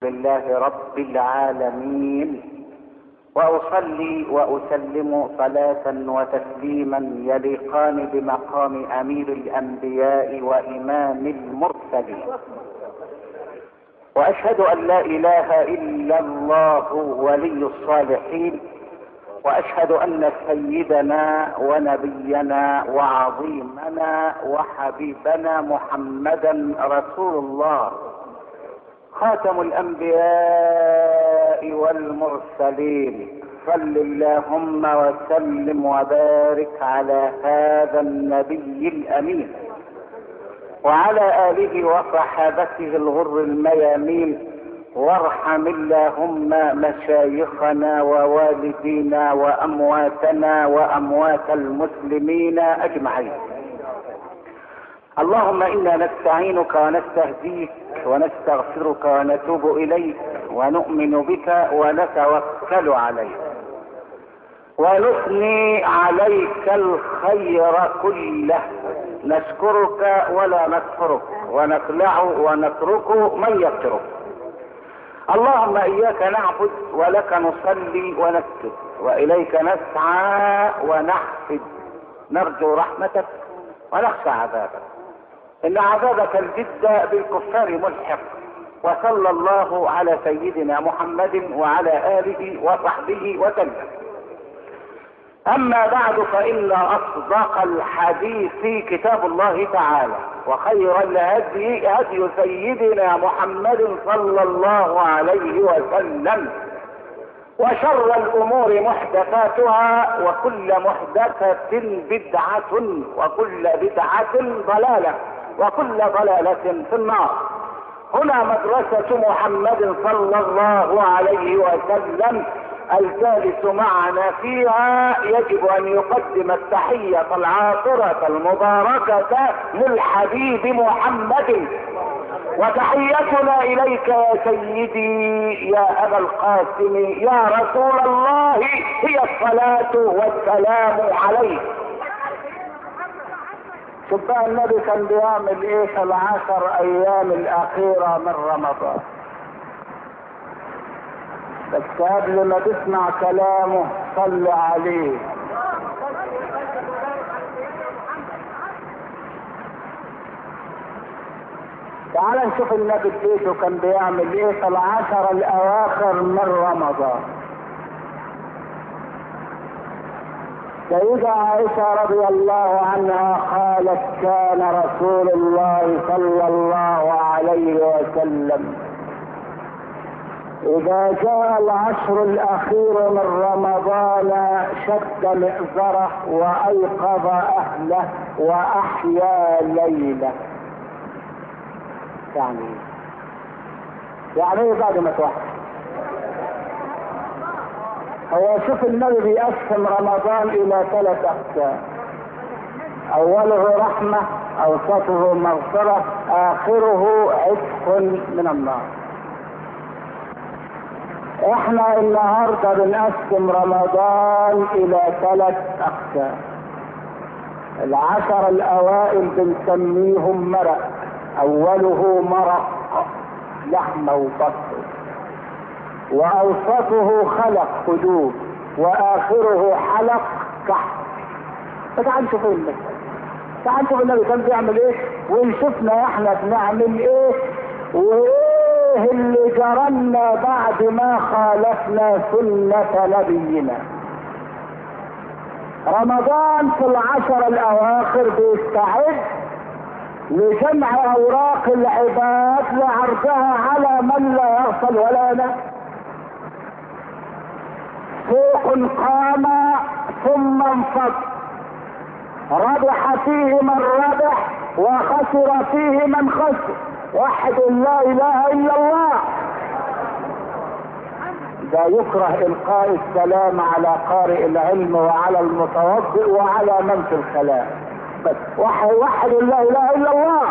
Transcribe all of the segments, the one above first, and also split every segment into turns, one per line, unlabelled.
لله رب العالمين واصلي واسلم صلاه وتسليما يليقان بمقام امير الانبياء وامام المرسلين واشهد ان لا اله الا الله ولي الصالحين واشهد ان سيدنا ونبينا وعظيمنا وحبيبنا محمدا رسول الله خاتم الانبياء والمرسلين صل اللهم وسلم وبارك على هذا النبي الامين وعلى اله وصحابته الغر الميامين وارحم اللهم مشايخنا ووالدينا وامواتنا واموات المسلمين اجمعين اللهم انا نستعينك ونستهديك ونستغفرك ونتوب اليك ونؤمن بك ونتوكل عليك ونثني عليك الخير كله نشكرك ولا نكفرك ونخلع ونترك من يترك اللهم اياك نعبد ولك نصلي ونسجد واليك نسعى ونحفد نرجو رحمتك ونخشى عذابك ان عذابك الجد بالكفار ملحق وصلى الله على سيدنا محمد وعلى اله وصحبه وسلم اما بعد فان اصدق الحديث كتاب الله تعالى وخير الهدي هدي سيدنا محمد صلى الله عليه وسلم وشر الامور محدثاتها وكل محدثة بدعة وكل بدعة ضلالة وكل ضلالة في النار هنا مدرسة محمد صلى الله عليه وسلم الجالس معنا فيها يجب ان يقدم التحية العاطرة المباركة للحبيب محمد وتحيتنا اليك يا سيدي يا ابا القاسم يا رسول الله هي الصلاة والسلام عليك شوف بقى النبي كان بيعمل ايه في العشر ايام الاخيرة من رمضان بس قبل ما تسمع كلامه صل عليه تعال نشوف النبي بيته كان بيعمل ايه في العشر الاواخر من رمضان سيدة عائشة رضي الله عنها قالت كان رسول الله صلى الله عليه وسلم إذا جاء العشر الأخير من رمضان شد مئزره وأيقظ أهله وأحيا ليله يعني يعني ايه بعد ما توحد هو شوف النبي بيقسم رمضان الى ثلاث اقسام اوله رحمة اوسطه مغفرة اخره عتق من النار احنا النهاردة بنقسم رمضان الى ثلاث اقسام العشر الاوائل بنسميهم مرق اوله مرق لحمة وبطن واوسطه خلق قدوم واخره حلق كحل فتعال نشوف النبي تعال نشوف النبي كان بيعمل ايه ونشوفنا احنا بنعمل ايه وايه اللي جرالنا بعد ما خالفنا سنة نبينا رمضان في العشر الاواخر بيستعد لجمع اوراق العباد لعرضها على من لا يغفل ولا لا سوق قام ثم انفض ربح فيه من ربح وخسر فيه من خسر وحد لا اله الا الله ده يكره القاء السلام على قارئ العلم وعلى المتوضئ وعلى من في الخلاء بس وحد, وحد لا اله الا الله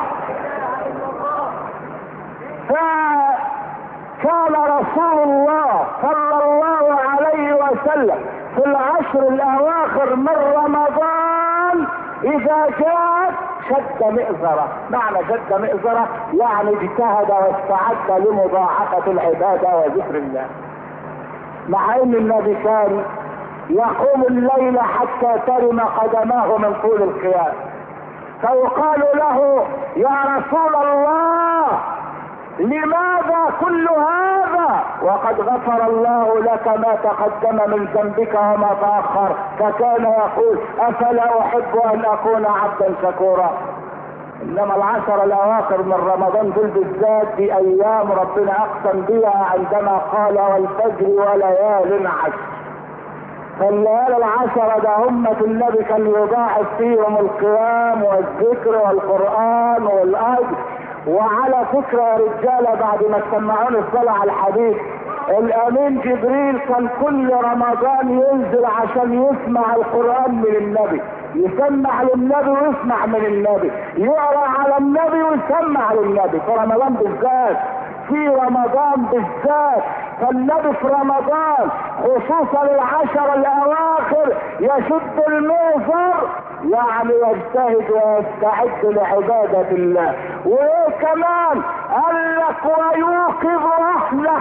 فكان رسول الله صلى الله عليه وسلم في العشر الاواخر من رمضان اذا جاءت شد مئزرة معنى شد مئزرة يعني اجتهد واستعد لمضاعفة العبادة وذكر الله مع ان النبي كان يقوم الليل حتى ترم قدماه من طول القيام فيقال له يا رسول الله لماذا كل هذا وقد غفر الله لك ما تقدم من ذنبك وما تاخر فكان يقول افلا احب ان اكون عبدا شكورا انما العشر الاواخر من رمضان دول بالذات دي ايام ربنا اقسم بها عندما قال والفجر وليال عشر فالليالي العشرة ده أمة النبي كان يضاعف فيهم القيام والذكر والقرآن والأجر وعلى فكرة يا رجالة بعد ما تسمعوني الصلاة على الحديث الامين جبريل كان كل رمضان ينزل عشان يسمع القرآن من النبي يسمع للنبي ويسمع من النبي يقرا على النبي ويسمع للنبي في رمضان بالذات في رمضان بالذات فالنبي في رمضان خصوصا العشر الاواخر يشد الميسر يعني يجتهد ويستعد لعبادة الله وايه كمان قال لك ويوقظ اهله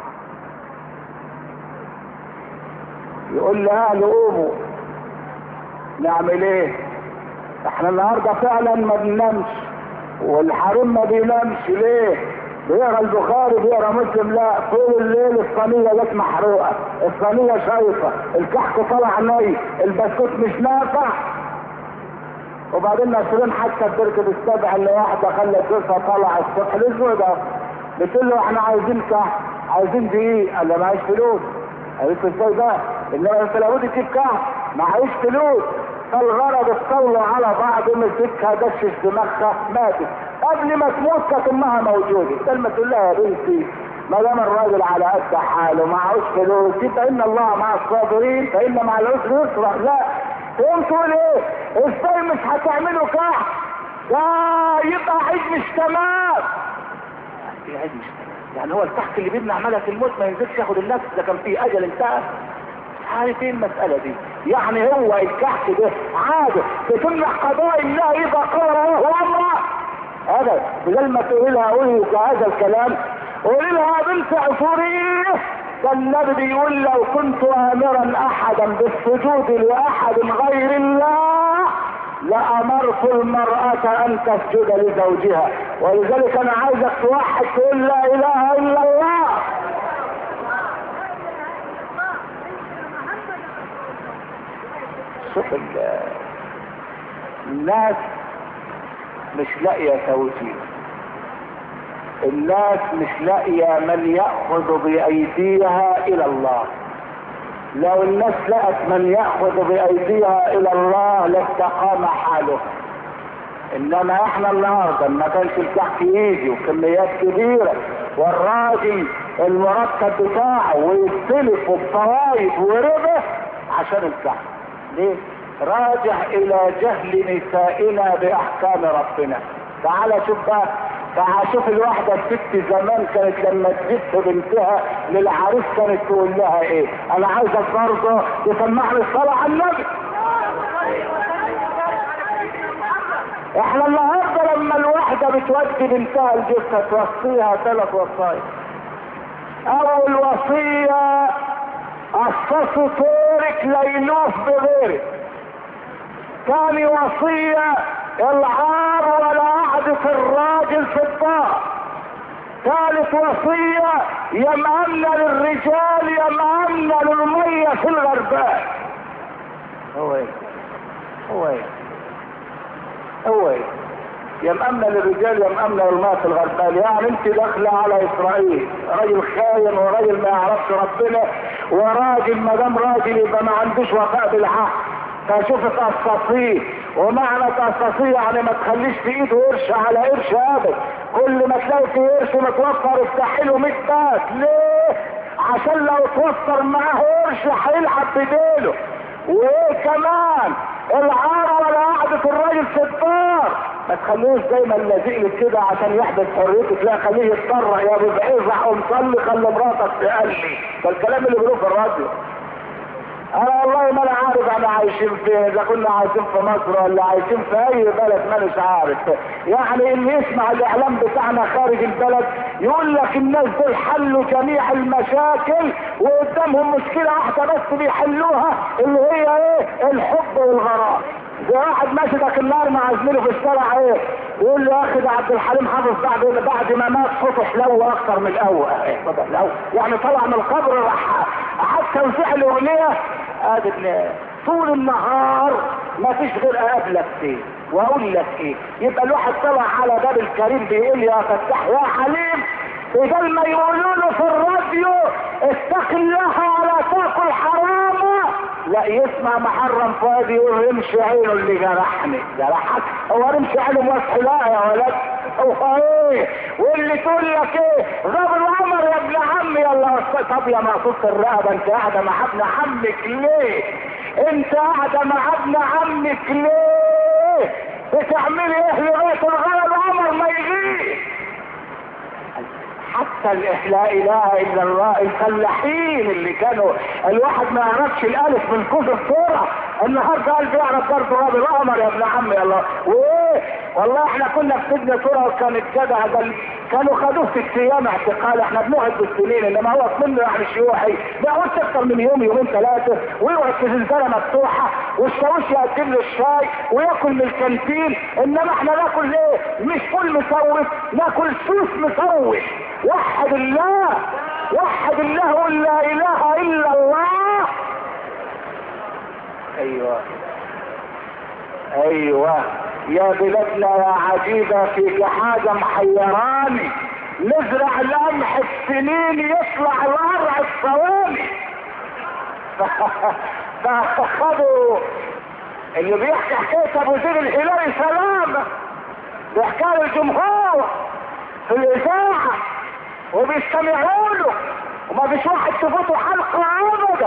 يقول لأهله قوموا نعمل ايه احنا النهارده فعلا ما بننامش والحريم ما بينامش ليه بيقرا البخاري بيقرا مسلم لا طول الليل الصينيه جت محروقه الصينيه شايفه الكحك طالع ني البسكوت مش نافع وبعدين ناشرين حتى في بركه السبع اللي واحده خلت جوزها طالع الصبح الاسود ده بتقول له احنا عايزين كحك عايزين دقيق قال له معيش فلوس قالت له ازاي ده انما انت لابد تجيب كحك معيش فلوس فالغرض اتصلوا على بعض مسكها دشش دماغها ماتت قبل ما تموت كانت امها موجوده ده لما تقول لها يا بنتي ما دام الراجل على قد حاله معهوش فلوس فان الله مع الصابرين فان مع العسر يسرا لا تقوم تقول ايه ازاي مش هتعملوا كحك ده يبقى عيد مش تمام عيد مش تمام يعني هو الكحك اللي بيبني عملها الموت ما ينزلش ياخد النفس ده كان فيه اجل انتهى عارف ايه المسألة دي يعني هو الكحك ده عادة بتمنع قضاء الله اذا قال الله امره هذا بدل ما تقول لها قولي هذا الكلام قولي لها بنت عصوريه ده النبي بيقول لو كنت امرا احدا بالسجود لاحد غير الله لامرت المرأة ان تسجد لزوجها ولذلك انا عايزك توحد تقول لا اله الا الله شوف الناس مش لاقية توجيه الناس مش لاقية من يأخذ بأيديها إلى الله لو الناس لقت من يأخذ بأيديها إلى الله لاستقام حاله إنما إحنا النهاردة ما كانش الكحك يجي وكميات كبيرة والراجل المرتب بتاعه ويستلف بفوايد وربح عشان الكحك ليه؟ راجع الى جهل نسائنا باحكام ربنا تعال شوف بقى تعال شوف الواحدة الست زمان كانت لما تجيب بنتها للعريس كانت تقول لها ايه انا عايزك برضه تسمعني الصلاة على النبي احنا النهارده لما الواحدة بتودي بنتها الجثة توصيها ثلاث وصايا اول وصية قصصوا طورك ليلوف بغيرك ثاني وصية العار ولا عهد الراجل في الدار ثالث وصية يا مأمنة للرجال يا مأمنة للمية في الغربان هو ايه هو ايه هو ايه يا مأمنة للرجال يا مأمنة للمية في الغربان يعني انت داخلة على اسرائيل راجل خاين وراجل ما يعرفش ربنا وراجل ما دام راجل يبقى ما عندوش وفاء بالعهد فشوف تقصصيه ومعنى تقصصيه يعني ما تخليش في ايده قرش على قرش ابدا كل ما تلاقي في قرش متوفر افتحي له 100 باك ليه؟ عشان لو توفر معاه قرش هيلعب بديله وايه كمان العار ولا قعدة الراجل في الدار ما تخلوش دايما لازق لك كده عشان يحدث حريتك لا خليه يتطرق يا ابو ازعق ومصلي خلي مراتك تقلي ده الكلام اللي بيقولوه في الراديو انا والله ما انا عارف احنا عايشين فين اذا كنا عايشين في مصر ولا عايشين في اي بلد ما مش عارف يعني اللي يسمع الاعلام بتاعنا خارج البلد يقول لك الناس دول حلوا جميع المشاكل وقدامهم مشكلة واحدة بس بيحلوها اللي هي ايه الحب والغرام زي واحد ماشي ذاك النهار مع زميله في الشارع ايه يقول له يا اخي ده عبد الحليم حافظ بعد بعد ما مات صوته حلو اكتر من الاول ايه صوته حلو يعني طلع من القبر راح حتى وزع له اغنيه ادي طول النهار ما فيش غير اقابلك فيه واقول لك ايه يبقى الواحد طلع على باب الكريم بيقول يا فتاح يا حليم بدل ما يقولوا له في الراديو اتق الله ولا تاكل حراما لا يسمع محرم فؤاد يقول رمش عينه اللي جرحني جرحك هو رمش عينه موسح لا يا ولد هو ايه واللي تقول لك ايه غاب القمر يا ابن عمي يلا طب يا مقصود الرقبه انت قاعده مع ابن عمك ليه انت قاعده مع ابن عمك ليه بتعملي ايه لغايه الغايه القمر ما يجيش حتى لا اله الا الله الفلاحين اللي كانوا الواحد ما يعرفش الالف من كتر الصوره النهارده قال بيعرف برضه غاب القمر يا ابن عمي الله وايه والله احنا كنا في سجن صوره وكانت كده كانوا خدوه ست ايام اعتقال احنا بنقعد بالسنين انما هو منه يعني شيوعي بيقعدش اكتر من يوم يومين ثلاثه ويقعد في زنزانه مفتوحه والشاويش يقدم له الشاي وياكل من الكانتين انما احنا ناكل ليه؟ مش فول مسوس ناكل سوس مسوس وحد الله وحد الله قل لا اله الا الله ايوه ايوه يا بلادنا يا عجيبة فيك حاجة محيراني نزرع القمح السنين يطلع القرع الثواني فاخدوا اللي بيحكي حكاية ابو زيد الهلالي سلامة بيحكي الجمهور في الاذاعة وبيستمعوا له وما فيش واحد تفوته حلقة ابدا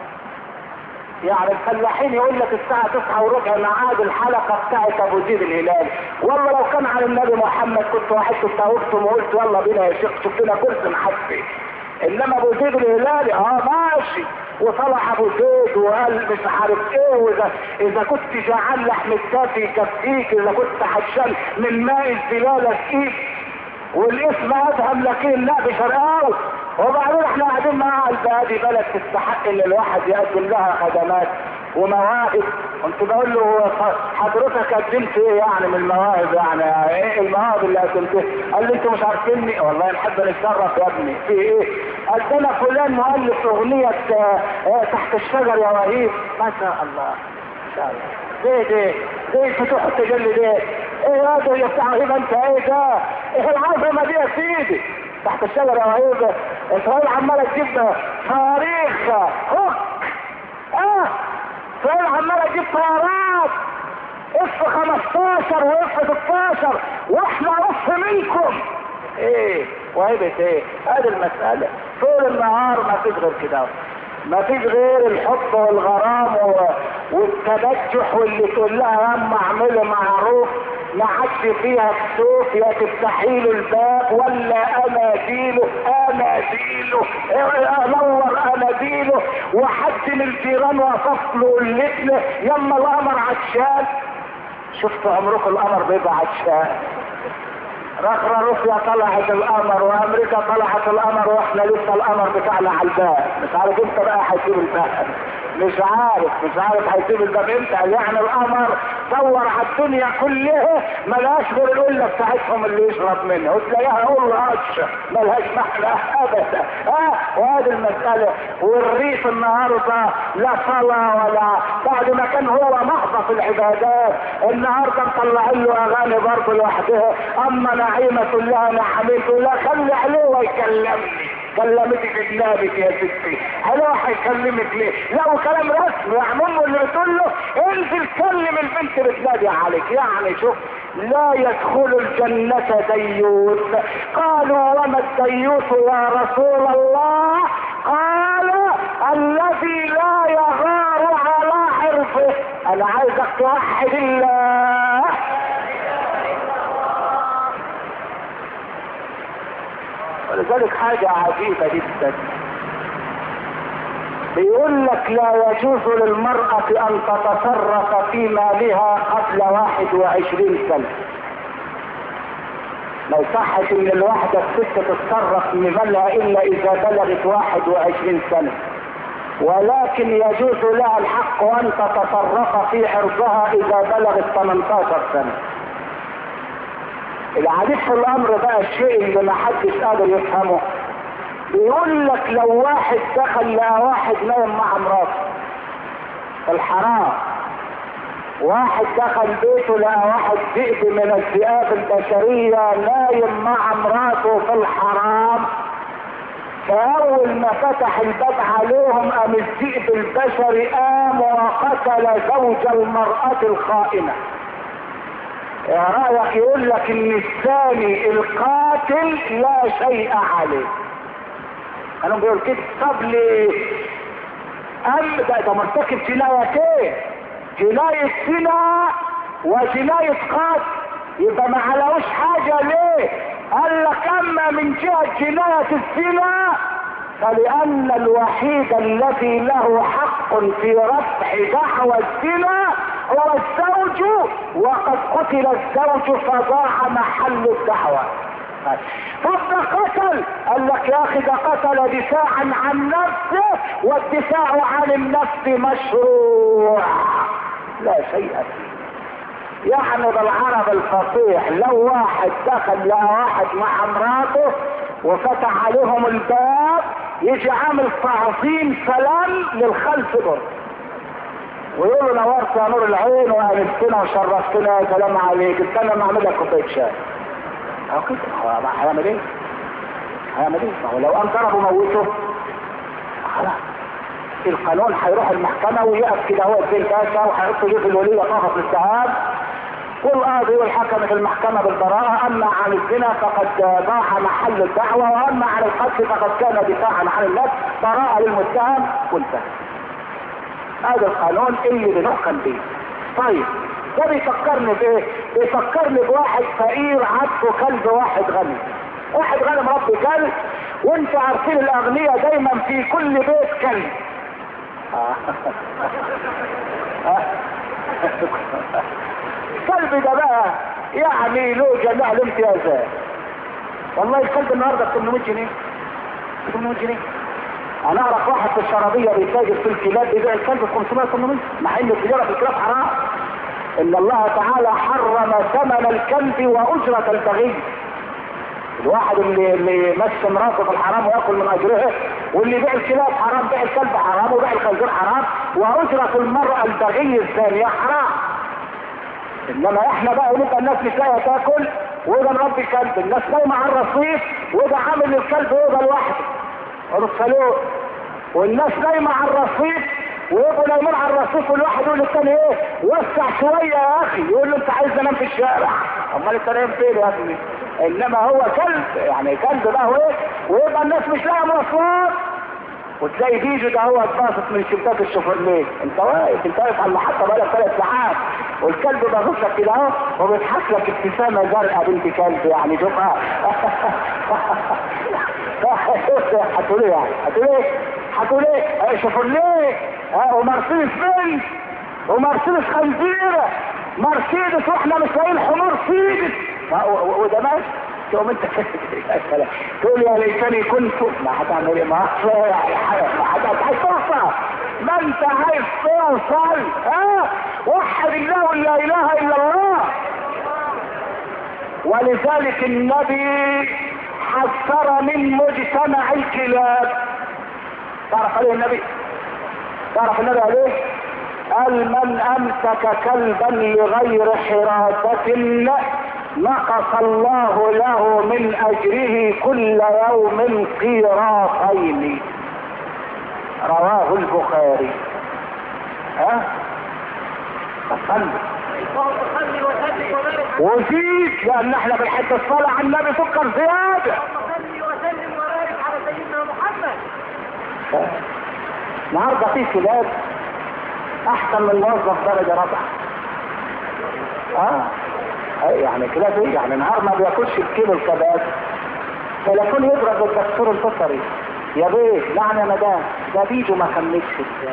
يعني الفلاحين يقول لك الساعة تسعة وربع ميعاد الحلقة بتاعت ابو زيد الهلالي والله لو كان على النبي محمد كنت واحد كنت وقفتم وقلت يلا بينا يا شيخ شوف لنا كرسي محفي انما ابو زيد الهلالي اه ماشي وطلع ابو زيد وقال مش عارف ايه واذا اذا كنت جعان لحم الكافي يكفيك اذا كنت حشان من ماء الزلالة اسقيك والاسم ادهم لكن لا بشرقاوي وبعدين احنا قاعدين معاها البادي بلد تستحق ان الواحد يقدم لها خدمات ومواهب كنت بقول له حضرتك قدمت ايه يعني من المواهب يعني ايه المواهب اللي قدمتها قال لي انتوا مش عارفيني والله نحب نتشرف يا ابني في ايه قال ده انا فلان مؤلف اغنية اه تحت الشجر يا وهيب ما شاء الله ما شاء الله زي ده زي فتوح التجلي ده ايه هذا يا بتاع وهيب انت ايه ده ايه العظمه دي يا سيدي تحت الشجره يا وهيب اسرائيل عماله تجيب صواريخ هوك اه اسرائيل عماله تجيب طيارات اف 15 واف 16 واحنا اف منكم ايه وهيبة ايه هذه المسألة طول النهار ما فيش غير كده ما فيش غير الحب والغرام و... والتبجح واللي تقول لها يا اما اعملي معروف ما عادش فيها السوف يا تفتحي له الباب ولا اناديله اناديله انور اناديله وحد من الجيران وصف له اللبن يما القمر عطشان شفت عمركم القمر بيبقى عطشان رخرة روسيا طلعت القمر وامريكا طلعت القمر واحنا لسه القمر بتاعنا على الباب مش عارف امتى بقى هيسيب الباب مش عارف مش عارف هيسيب الباب امتى يعني القمر دور على الدنيا كلها ملهاش غير القله بتاعتهم اللي يشرب منها وتلاقيها قله قشه ملهاش معنى ابدا اه وهذه المساله والريف النهارده لا صلاه ولا بعد ما كان هو محضه في العبادات النهارده مطلعين له اغاني برضه لوحدها اما نعيمه الله نعمته لا خلي عليه ويكلمني كلمتك اجنابك يا ستي هل هو هيكلمك ليه لا وكلام رسمي يعني امه اللي بتقول له انزل كلم البنت بتنادي عليك يعني شوف لا يدخل الجنة ديوث قالوا وما الديوث يا رسول الله قال الذي لا يغار على حرفه انا عايزك توحد الله ولذلك حاجة عجيبة جدا بيقول لك لا يجوز للمرأة ان تتصرف في مالها قبل واحد وعشرين سنة ما يصحش ان الواحدة الست تتصرف في مالها الا اذا بلغت واحد وعشرين سنة ولكن يجوز لها الحق ان تتصرف في عرضها اذا بلغت 18 سنة العجيب في الامر بقى الشيء اللي ما حدش قادر يفهمه بيقول لك لو واحد دخل لقى واحد نايم مع مراته في الحرام واحد دخل بيته لقى واحد ذئب من الذئاب البشرية نايم مع مراته في الحرام فأول ما فتح الباب عليهم قام الذئب البشري قام وقتل زوج المرأة الخائنة يا رأيك يقول لك ان الثاني القاتل لا شيء عليه انا بقول كده طب ليه ام ده ده مرتكب جنايتين جناية زنا وجناية قتل يبقى ما علوش حاجة ليه قال لك اما من جهة جناية الزنا فلان الوحيد الذي له حق في رفع دعوى الزنا هو الزوج وقد قتل الزوج فضاع محل الدعوة طب ده قتل قال لك يا اخي ده قتل دفاعا عن نفسه والدفاع عن النفس مشروع لا شيء فيه يعني بالعرب الفصيح لو واحد دخل لقى واحد مع مراته وفتح عليهم الباب يجي عامل تعظيم سلام للخلف دول ويقول له نورت يا نور العين وانستنا وشرفتنا يا سلام عليك استنى ما اعمل لك كوبايه شاي اهو كده هو هيعمل ايه؟ هيعمل ايه؟ ما هو لو قام ضربه موته خلاص القانون هيروح المحكمة ويقف كده هو زي الباشا وهيحط يجيب الولية طرف الذهاب والقاضي والحكم في المحكمة بالبراءة أما عن الزنا فقد ضاع محل الدعوة وأما عن القتل فقد كان دفاعا عن النفس براءة للمتهم وانتهى. هذا القانون اللي بنحكم به. طيب ده بيفكرني بايه؟ بيفكرني بواحد فقير عطفه كلب واحد غني. واحد غني مربي كلب وانتوا عارفين الاغنياء دايما في كل بيت كلب. الكلب ده بقى يعني له جميع الامتيازات والله الكلب النهارده ب 800 جنيه 800 جنيه انا اعرف واحد في الشرابيه بيتاجر في الكلاب بيبيع الكلب ب 500 800 مع ان التجاره في الكلاب حرام ان الله تعالى حرم ثمن الكلب واجره البغي الواحد اللي اللي يمشي مراته في الحرام وياكل من اجرها واللي بيع الكلاب حرام بيع الكلب حرام وبيع الخنزير حرام واجره المراه البغي الثانيه حرام انما احنا بقى نبقى الناس مش لاقيه تاكل وده مربي كلب الناس نايمه على الرصيف وده عامل للكلب اوضه لوحده رسلوه والناس نايمه على الرصيف ويبقوا نايمين على الرصيف والواحد يقول للتاني ايه وسع شويه يا اخي يقول له انت عايز انام في الشارع امال انت نايم فين يا ابني انما هو كلب يعني كلب ده هو ايه ويبقى الناس مش لاقيه مواصلات وتلاقي بيجو ده هو باصص من شباك الشوفرليه انت واقف انت واقف على المحطه بقالك ثلاث ساعات والكلب باصص لك كده اهو وبيضحك لك ابتسامه زرقاء بنت كلب يعني شوفها هتقول ايه يعني هتقول ايه هتقول ايه شوفرليه ها ومرسيدس بنت ومرسيدس خنزيره مرسيدس واحنا مش لاقيين حمار سيدس وده ماشي تقوم انت تقول يا ليتني كنت ما هتعمل ايه ما عايز توصل ما انت عايز توصل ها وحد الله لا اله الا الله ولذلك النبي حذر من مجتمع الكلاب تعرف عليه النبي تعرف النبي عليه قال من امسك كلبا لغير حراسة نقص الله له من اجره كل يوم قيراطين رواه البخاري ها صلي وزيد لان احنا بنحب الصلاة على النبي سكر زيادة
صلي وسلم وبارك على سيدنا محمد
النهارده في كلاب احسن من موظف درجة رابعة اه يعني كلاب ايه يعني نهار ما بياكلش الكيلو الكباب فيكون يضرب بالدكتور البصري يا بيه نعم يا مدام ده بيده ما كملش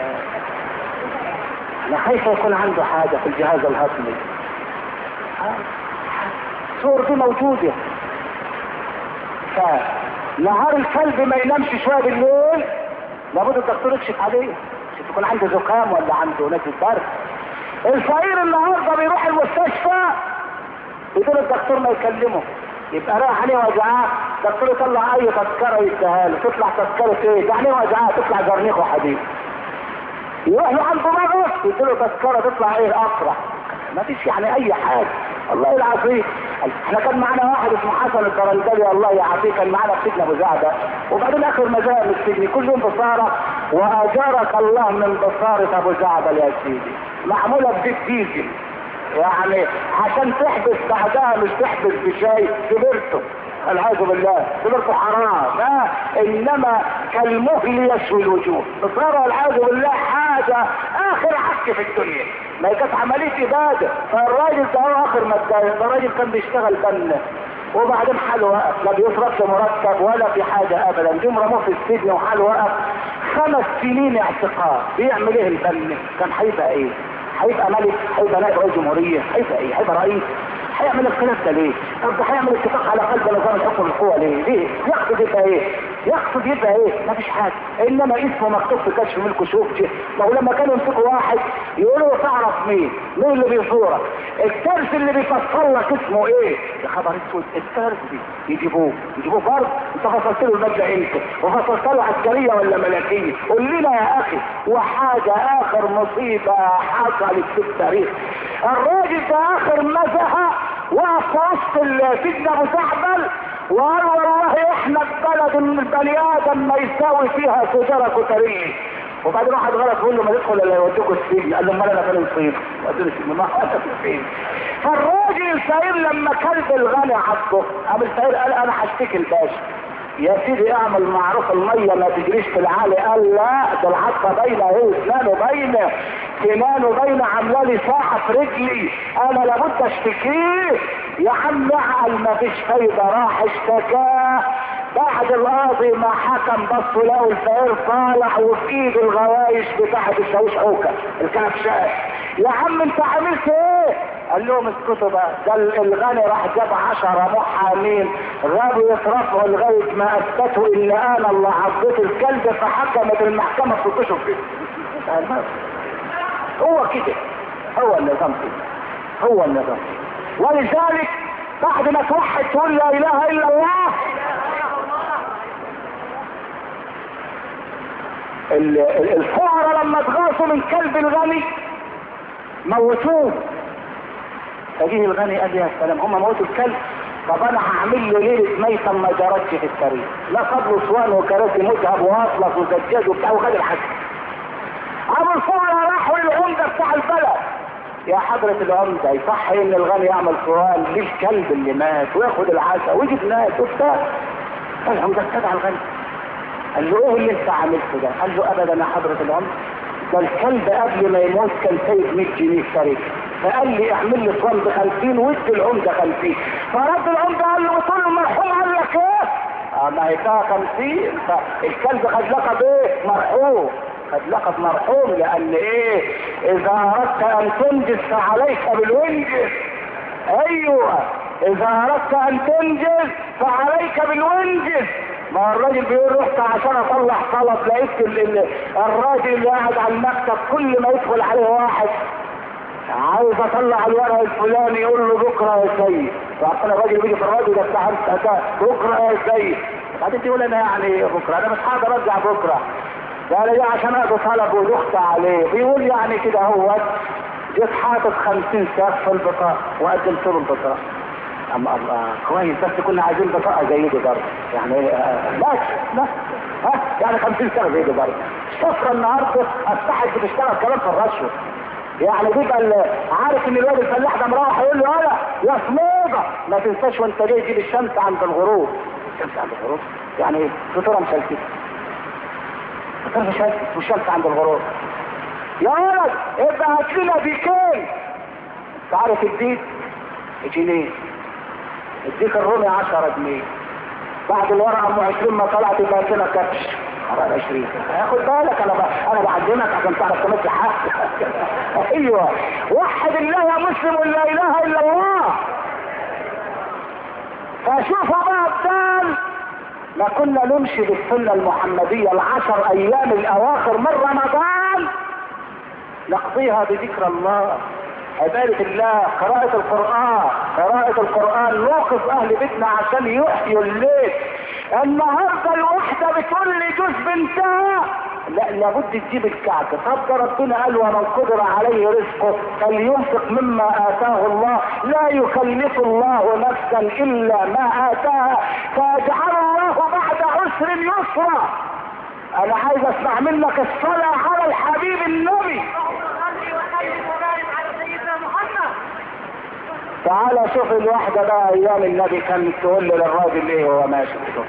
انا خايفه يكون عنده حاجه في الجهاز الهضمي الصور دي موجوده فنهار الكلب ما ينامش شويه بالليل لابد الدكتور يكشف عليه عشان يكون عنده زكام ولا عنده نزله برد الفقير النهارده بيروح المستشفى بدون الدكتور ما يكلمه يبقى رايح عليه وجعاه الدكتور يطلع اي تذكره يديها له تطلع تذكره ايه؟ ده عليه وجعاه تطلع جرنيخ وحديد يروح له عنده مرض يديله تذكره تطلع ايه اسرع ما فيش يعني اي حاجه الله العظيم احنا كان معانا واحد اسمه حسن البرندلي الله يعافيه كان معانا في سجن ابو زعده وبعدين اخر ما جاء من السجن كل يوم بصاره واجارك الله من بصاره ابو زعده يا سيدي معموله بزيت ديزل يعني عشان تحبس بعدها مش تحبس بشاي كبرته العياذ بالله كبرته حرام لا انما كالمهل يشوي الوجوه بصار والعياذ بالله حاجه اخر عك في الدنيا ما هي كانت عمليه اباده فالراجل ده هو اخر ما اتضايق ده الراجل كان بيشتغل بنا وبعدين حاله وقف لا بيصرفش مرتب ولا في حاجه ابدا جم رموه في السجن وحاله وقف خمس سنين اعتقال بيعمل ايه البن كان هيبقى ايه هيبقى ملك هيبقى نائب رئيس جمهوريه هيبقى ايه هيبقى رئيس هيعمل الخلاف ده ليه؟ طب ده هيعمل اتفاق على قلب نظام الحكم القوى ليه؟ ليه؟ يقصد يبقى ايه؟ يقصد يبقى ايه؟ مفيش حاجه انما اسمه مكتوب في كشف ملك شوف ما هو لما كانوا يمسكوا واحد يقولوا له تعرف مين؟ مين اللي بيزورك؟ الدرس اللي بيفصل لك اسمه ايه؟ يا خبر اسود الدرس دي يجيبوه يجيبوه فرد انت فصلت له الماده امتى؟ وفصلت له عسكريه ولا ملكيه؟ قول لنا يا اخي وحاجه اخر مصيبه حصلت في التاريخ الراجل ده اخر ما زهق وقف في وسط السجن ابو زعبل وقال والله احنا البلد ان البني ادم ما يساوي فيها شجره كتريه وبعدين واحد غلط يقول له ما تدخل الا يوديكوا السجن قال له امال انا فين الصين؟ ودوني السجن ما انا فين؟ فالراجل الفقير لما كلب الغني عضه قام الفقير قال انا هشتكي الباشا يا سيدي اعمل معروف الميه ما تجريش في العالي قال لا ده العطفه باينه اهو اسنانه باينه سنانه باينه عامله لي ساعه في رجلي انا لابد اشتكيه يا عم اعقل ما فيش فايده راح اشتكاه بعد القاضي ما حكم بصوا لقوا الفقير طالع وفي ايده الغوايش بتاعت الشاويش عوكه الكبشات يا عم انت عملت ايه؟ قال لهم اسكتوا بقى ده الغني راح جاب عشرة محامين غابوا يصرفوا لغايه ما اثبتوا ان انا اللي عضيت الكلب فحكمت المحكمه في اشهر كده هو كده هو النظام كده هو النظام ولذلك بعد ما توحد تقول لا اله الا الله الفقراء لما اتغاصوا من كلب الغني موتوه فجيه الغني قال يا سلام هم موتوا الكلب طب انا هعمل له ليله ميتا ما جرتش في التاريخ لا قبل اسوان وكراسي مذهب واطلس وزجاج وبتاع وخد الحاج ابو الفقراء راحوا للعمده بتاع البلد يا حضرة العمدة يصح ان الغني يعمل سؤال للكلب اللي مات وياخد العشاء ويجيب ناس وبتاع العمدة استدعى الغني قال له ايه اللي انت عملته ده؟ قال له ابدا يا حضرة العمدة ده الكلب قبل ما يموت كان سايب 100 جنيه شريك فقال لي اعمل لي صوان ب 50 وادي العمده 50 فرد العمده قال له قلت له المرحوم قال لك ايه؟ اه ما هي فيها 50 فالكلب خد لقب ايه؟ مرحوم خد لقب مرحوم لان ايه؟ اذا اردت ان تنجز فعليك بالونجز ايوه اذا اردت ان تنجز فعليك بالونجز ما الراجل بيقول رحت عشان اطلع طلب لقيت الراجل اللي قاعد على المكتب كل ما يدخل عليه واحد عاوز اطلع الورق الفلاني يقول له بكره يا سيد وعشان الراجل بيجي في الراديو ده بتاع بكره يا سيد بعدين تقول انا يعني بكره انا مش هقدر ارجع بكره ده انا عشان اخد طلب وضغط عليه بيقول يعني كده هو جيت حاطط 50 ساق في البطاقه وقدمت له البطاقه اما الله كويس بس كنا عايزين بطاقه زي دي برضه يعني لا لا ها يعني 50 سنه زي دي برضه الشفره النهارده اصبحت بتشتغل كمان في الرشوه يعني بيبقى عارف ان الواد الفلاح ده مروح يقول له يلا يا صموده ما تنساش وانت جاي تجيب الشمس عند الغروب الشمس عند الغروب يعني ايه فطوره مشلتت فطوره مشلتت والشمس عند الغروب يا ولد ابقى هات لنا بيكين انت عارف الديك جنيه الديك الرومي 10 جنيه بعد الورقه ام 20 ما طلعت يبقى سنه كبش على 20 خد بالك انا ب... انا بعلمك عشان تعرف تمشي حالك ايوه وحد الله يا مسلم ولا اله الا الله فشوفوا بقى الدال ما كنا نمشي بالسنه المحمديه العشر ايام الاواخر من رمضان نقضيها بذكر الله عبادة الله قراءة القرآن قراءة القرآن نوقف أهل بيتنا عشان يحيوا الليل النهاردة الوحدة بتقول لي جوز بنتها لا لابد تجيب الكعكة طب ربنا قال ومن قدر عليه رزقه فلينفق مما آتاه الله لا يكلف الله نفسا إلا ما آتاها فيجعل الله بعد عسر يسرا أنا عايز أسمع منك الصلاة على الحبيب النبي
صلي وسلم وبارك على سيدنا محمد
تعالى شوف الواحدة بقى ايام النبي كانت تقول للراجل ايه وهو ماشي الصبح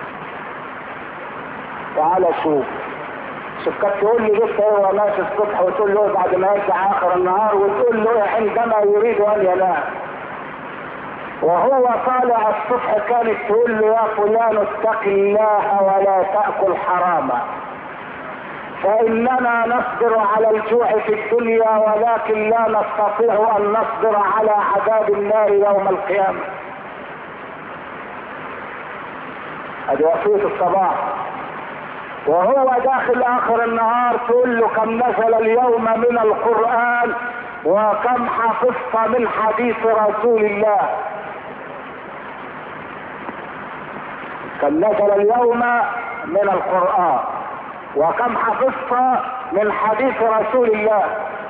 تعالى شوف شوف كانت تقول لي لسه ايه وهو ماشي الصبح وتقول له بعد ما يرجع اخر النهار وتقول له إيه عندما يريد ان ينام وهو طالع الصبح كانت تقول له يا فلان اتق الله ولا تأكل حراما فإننا نصبر على الجوع في الدنيا ولكن لا نستطيع أن نصبر على عذاب النار يوم القيامة هذه وصية الصباح وهو داخل آخر النهار تقول له كم نزل اليوم من القرآن وكم حفظت من حديث رسول الله كم نزل اليوم من القرآن وكم حفظت من حديث رسول الله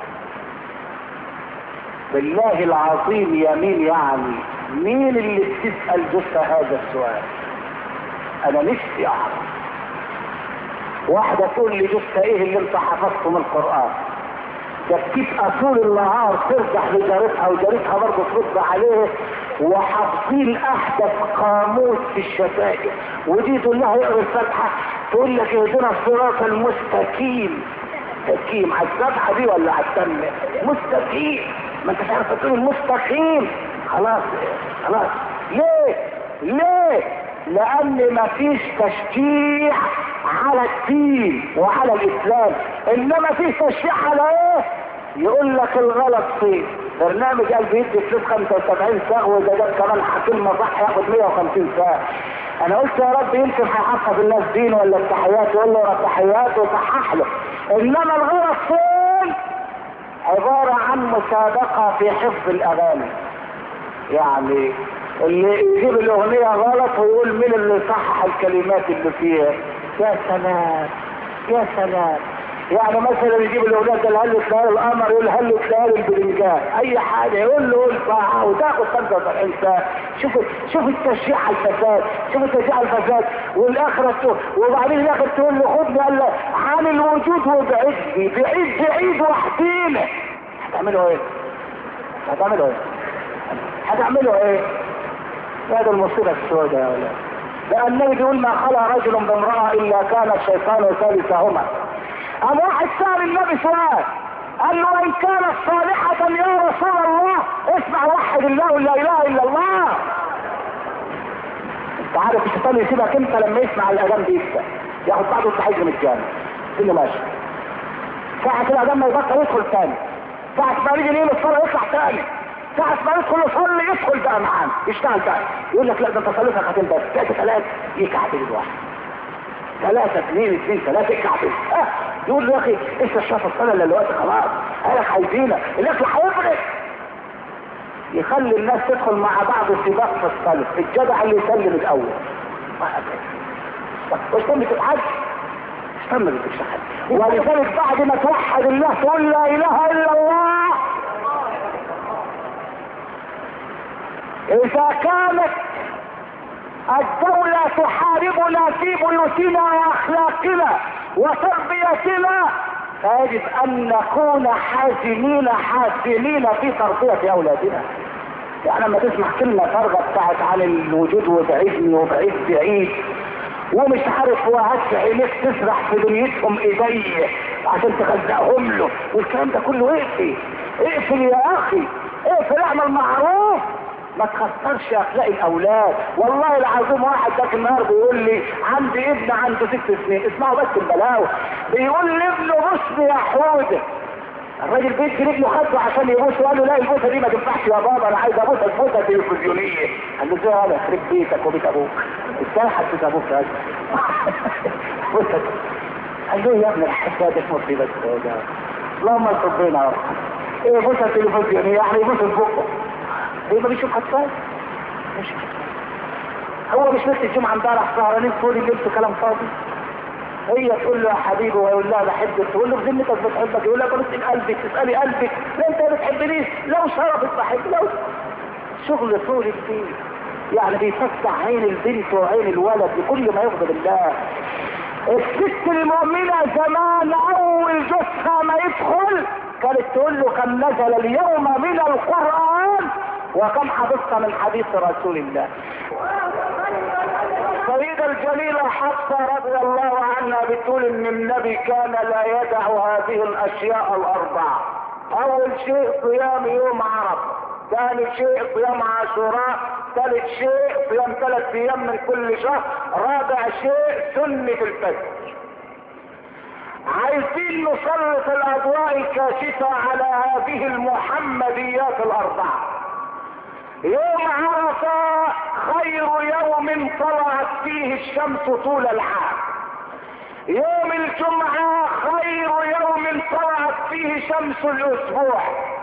بالله العظيم يمين يعني مين اللي بتسأل جثة هذا السؤال انا نفسي اعرف واحدة تقول لي جثة ايه اللي انت حفظته من القرآن ده بتبقى طول النهار ترجع لجارتها وجارتها برضه ترد عليه وحافظين احدث قاموس في الشتائم ودي تقول لها اقرا الفاتحه تقول لك اهدنا الصراط المستقيم مستقيم على السبحه دي ولا على التمه مستقيم ما انت عارف تقول المستقيم خلاص خلاص ليه ليه لان مفيش تشجيع على الدين وعلى الاسلام انما في تشجيع على ايه يقول لك الغلط فين برنامج قال بيدي فلوس 75 ساعة واذا جاب كمان كلمة صح ياخد 150 ساعة انا قلت يا رب يمكن هيحفظ الناس دين ولا التحيات يقول له التحيات وصحح له انما الغلط فين عبارة عن مسابقة في حفظ الاغاني يعني اللي يجيب الاغنية غلط ويقول مين اللي صحح الكلمات اللي فيها يا سلام يا سلام يعني مثلا يجيب الاغنيه ده هل تلاقي القمر يقول هل تلاقي البرنجان اي حاجه يقول له قول صح وتاخد 75 ساعه شوف شوف التشجيع على الفساد شوف التشجيع على الفساد والاخره تقول وبعدين الاخر تقول له خدني قال له عن الوجود وبعدني بعيد بعيد وحدينا هتعملوا ايه؟ هتعملوا ايه؟ هتعملوا ايه؟ هذا المصيبه السوداء يا ولاد لأن النبي بيقول ما خلا رجل بامرأة إلا كان الشيطان ثالثهما قام واحد سأل النبي سؤال قال له إن كانت صالحة يا رسول الله اسمع وحد الله لا إله إلا الله أنت عارف الشيطان يسيبك أنت لما يسمع الأذان دي يبدأ ياخد بعضه وتحيز من الجامع اللي ماشي ساعة الأذان ما يبطل يدخل تاني ساعة ما يجي ليل الصلاة يطلع تاني ساعة ما يدخل يصلي يدخل بقى معانا يشتغل بقى يقول لك لا ده انت صليت ركعتين بس تأتي ثلاث يكعبل الواحد ثلاثة اثنين اثنين ثلاثة يكعبل اه يقول له يا اخي انت شاف الصلاة اللي دلوقتي خلاص قالك عايزينك الاكل هيفرق يخلي الناس تدخل مع بعض سباق في الصلاة الجدع اللي يسلم الاول ما مش تمت الحج مش تمت الحج ولذلك بعد ما توحد الله تقول لا اله الا الله اذا كانت الدولة تحاربنا في بيوتنا واخلاقنا وتربيتنا فيجب ان نكون حازمين حاسمين في تربية اولادنا يعني لما تسمع كلمة ترغب بتاعت عن الوجود وبعيدني وبعيد بعيد ومش عارف وقعدت في عينيك تسرح في دنيتهم ايديه عشان تخزقهم له والكلام ده كله اقفل اقفل يا اخي اقفل اعمل معروف ما تخسرش اخلاق الاولاد والله العظيم واحد ذاك النهار بيقول لي عندي ابن عنده ست سنين اسمعوا بس البلاوه بيقول لابنه بص يا حوده الراجل بيدي رجله خده عشان يبوس وقال له لا البوسه دي ما تنفعش يا بابا انا عايز ابوسك بوسه تلفزيونيه قال له ازاي انا يخرب بيتك وبيت ابوك ازاي حسيت ابوك يا أخي؟ بوسه قال له يا ابن الحساد اسمه في بس يا جماعة. اللهم ارزق بينا يا رب ايه بوسه تلفزيونيه يعني يبوس بقه ايه ما بيشوف حساد مش هو مش بس الجمعه امبارح سهرانين طول الليل في كلام فاضي هي تقول له يا حبيبي ويقول لها بحبك تقول له بذمتك بتحبك يقول لها بسأل قلبك تسألي قلبك لا انت ما بتحبنيش لو شرفت بحب لو شغل طول كتير يعني بيفتح عين البنت وعين الولد لكل ما يغضب الله الست المؤمنة زمان أول جثها ما يدخل كانت تقول له كم نزل اليوم من القرآن وكم حفظت من حديث رسول الله السيدة الجليلة حفصة رضي الله عنها بتقول ان النبي كان لا يدع هذه الاشياء الاربعة اول شيء صيام يوم عرفة ثاني شيء صيام عاشوراء ثالث شيء صيام ثلاث ايام من كل شهر رابع شيء سنة الفجر عايزين نسلط الاضواء الكاشفة على هذه المحمديات الاربعة يوم عرفة خير يوم طلعت فيه الشمس طول العام يوم الجمعة خير يوم طلعت فيه شمس الاسبوع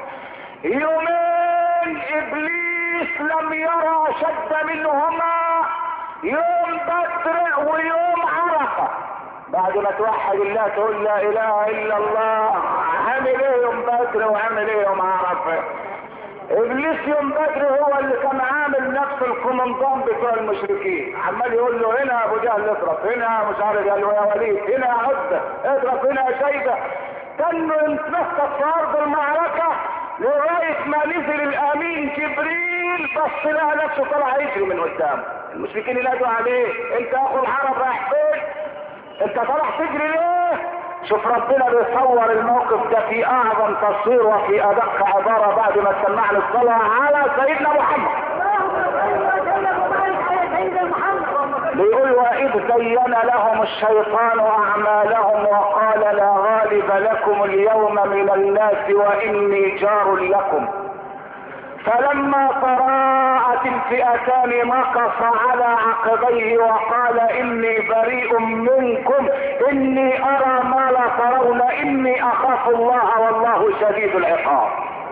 يومين ابليس لم يرى شد منهما يوم بدر ويوم عرفة بعد ما توحد الله تقول لا اله الا الله عامل ايه يوم بدر وعامل ايه يوم عرفه ابليس يوم بدر هو اللي كان عامل نفس الكومندان بتوع المشركين عمال يقول له هنا يا ابو جهل اضرب هنا مش عارف قال له يا وليد هنا يا عزة اضرب هنا يا شيبة كانه يتنفس في ارض المعركة لغاية ما نزل الامين جبريل بص لها نفسه طلع يجري من قدامه المشركين ينادوا عليه انت اخو العرب رايح فين انت طالع تجري ليه شوف ربنا بيصور الموقف ده في اعظم تصوير وفي ادق عبارة بعد ما سمعنا الصلاة على سيدنا محمد بيقول واذ زين لهم الشيطان اعمالهم وقال لا غالب لكم اليوم من الناس واني جار لكم فلما تراءت الفئتان نقص على عقبيه وقال اني بريء منكم اني ارى ما لا ترون اني اخاف الله والله شديد العقاب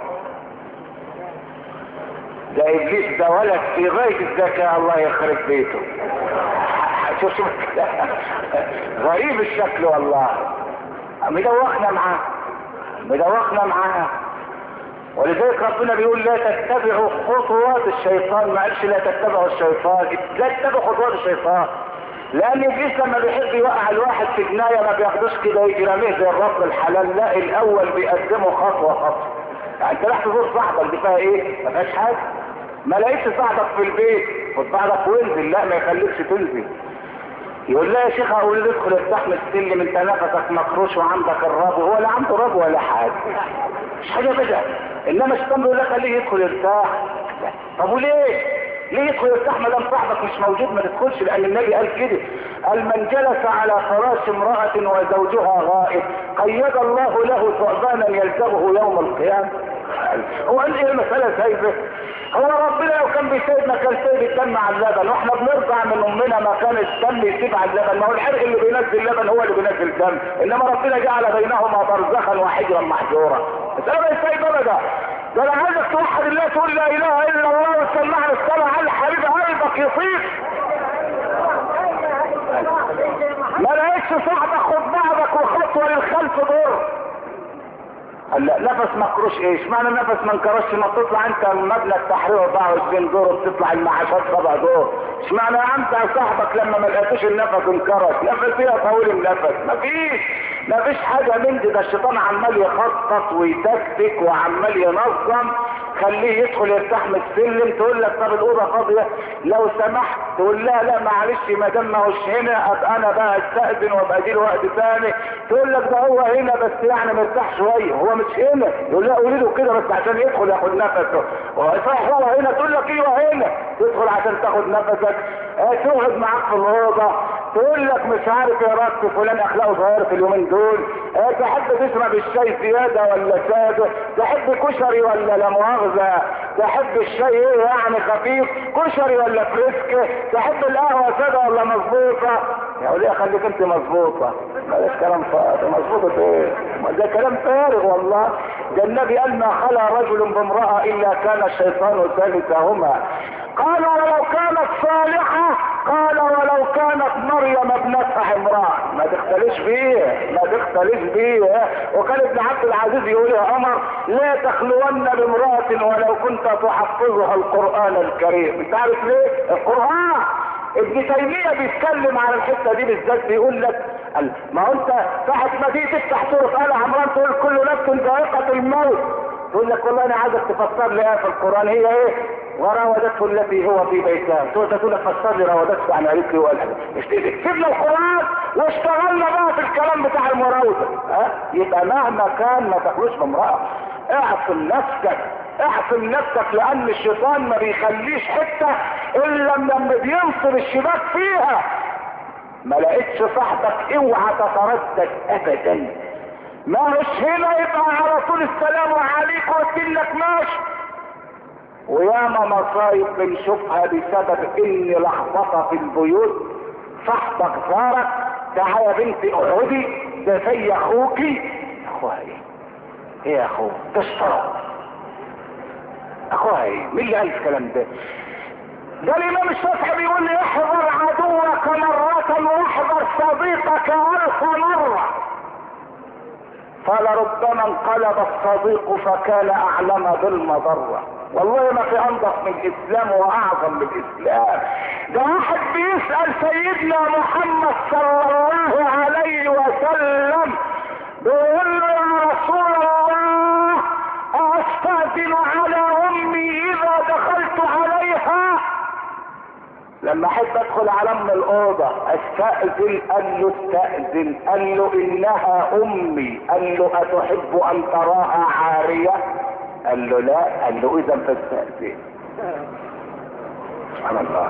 ده ابليس ده ولد في غايه الذكاء الله يخرب بيته شوف شوف غريب الشكل والله مدوخنا معاه مدوخنا معاه ولذلك ربنا بيقول لا تتبعوا خطوات الشيطان ما قالش لا تتبعوا الشيطان لا تتبعوا خطوات الشيطان لان ابليس لما بيحب يوقع الواحد في جنايه ما بياخدوش كده يجي راميه زي الرب الحلال لا الاول بيقدمه خطوه خطوه يعني انت راح تزور صاحبك دي فيها ايه؟ ما فيهاش حاجه ما لقيتش صاحبك في البيت خد بعضك وانزل لا ما يخليكش تنزل يقول لا يا شيخ اقول له ادخل استحمل السلم انت نفسك مكروش وعندك الرب هو لا عنده رب ولا حاجه مش حاجه بدا انما الشيطان بيقول لك خليه يدخل يرتاح طب وليه؟ ليه يدخل يرتاح ما دام صاحبك مش موجود ما تدخلش لان النبي قال كده قال من جلس على فراش امرأة وزوجها غائب قيد الله له ثعبانا يلزمه يوم القيامة هو قال ايه المسألة سايبة هو ربنا لو كان بيسيبنا كان سيب الدم على اللبن واحنا بنرضع من امنا ما كان الدم يسيب على اللبن ما هو الحرق اللي بينزل اللبن هو اللي بينزل الدم انما ربنا جعل بينهما برزخا وحجرا محجورا مسألة ما يسيب ابدا ده انا عايزك توحد الله تقول لا اله الا الله وتسمعني الصلاة على حبيب قلبك يصيب ما لقيتش صاحبك خد بعضك وخطوة للخلف دور قال لا نفس مكروش ايه اشمعنى نفس ما انكرش ما تطلع انت من مبنى التحرير 24 دور وبتطلع المعاشات سبع دور اشمعنى انت يا صاحبك لما ما لقيتوش النفس انكرش نفس فيها طويل النفس مفيش مفيش حاجة من دي ده الشيطان عمال يخطط ويتكتك وعمال ينظم خليه يدخل يرتاح من السلم تقول لك طب الاوضه فاضيه لو سمحت تقول لها لا معلش ما دام ما هوش هنا ابقى انا بقى استاذن وابقى اجي له وقت ثاني تقول لك ده هو هنا بس يعني مرتاح شويه هو مش هنا يقول لها قولي له كده بس عشان يدخل ياخد نفسه هو صح هو هنا تقول لك ايوه هنا تدخل عشان تاخد نفسك اه تقعد معاك في الاوضه تقول لك مش عارف يا رب فلان اخلاقه صغيره في اليومين دول اه تحب تشرب الشاي زياده ولا ساده تحب كشري ولا لا مؤاخذه تحب الشاي ايه يعني خفيف كشري ولا فريسك تحب القهوه ساده ولا مظبوطه يا وليه خليك انت مظبوطه بلاش كلام فاضي مظبوطه ايه ده كلام فارغ والله ده النبي قال ما خلا رجل بامراه الا كان الشيطان ثالثهما قالوا ولو كانت صالحة قال ولو كانت مريم ابنتها عمران ما تختلفش فيه ما تختلفش فيه وكان ابن عبد العزيز يقول يا عمر لا تخلون بامرأة ولو كنت تحفظها القرآن الكريم انت عارف ليه القرآن ابن تيمية بيتكلم على الحتة دي بالذات بيقول لك قال ما هو انت ساعة ما تيجي تفتح سورة آل عمران تقول كل نفس ذائقة الموت تقول لك والله انا عايزك تفسر لي ايه في القرآن هي ايه وراودته التي هو في بيتها تقول تقول لك فسر لي راودته عن قالت لي وقالها مش تكتب لنا القرآن واشتغلنا بقى في الكلام بتاع المراودة ها يبقى مهما كان ما تخلوش بامرأة اعصم نفسك احسن نفسك لان الشيطان ما بيخليش حتة الا لما بينصب الشباك فيها ما لقيتش صاحبك اوعى تتردد ابدا ما هوش هنا يبقى على طول السلام عليكم قلت لك ماشي وياما مصايب بنشوفها بسبب ان لخبطه في البيوت صاحبك زارك تعالى يا بنتي اقعدي ده زي اخوكي اخوها ايه؟ ايه يا اخوه؟ ده اشتراك اخوها ايه؟ مين اللي قال الكلام ده؟ ده الامام الشافعي بيقول لي احذر عدوك مرة واحذر صديقك الف مرة فلربما انقلب الصديق فكان اعلم بالمضرة والله ما في انضف من الاسلام واعظم من الاسلام ده واحد بيسأل سيدنا محمد صلى الله عليه وسلم بيقول له يا رسول الله استاذن على امي اذا دخلت عليها لما احب ادخل على ام الاوضه استاذن قال له استاذن قال له انها امي قال له اتحب ان تراها عاريه قال له لا قال له اذا فاستاذن سبحان الله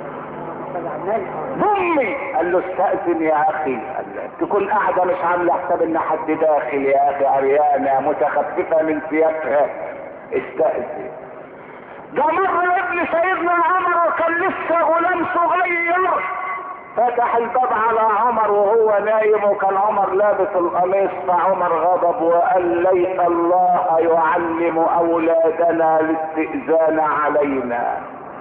امي قال له استاذن يا اخي قال له تكون قاعده مش عامله حساب ان حد داخل يا اخي عريانه متخففه من ثيابها استاذن ده مر ابن سيدنا عمر وكان لسه غلام صغير فتح الباب على عمر وهو نايم وكان عمر لابس القميص فعمر غضب وقال ليت الله يعلم اولادنا الاستئذان علينا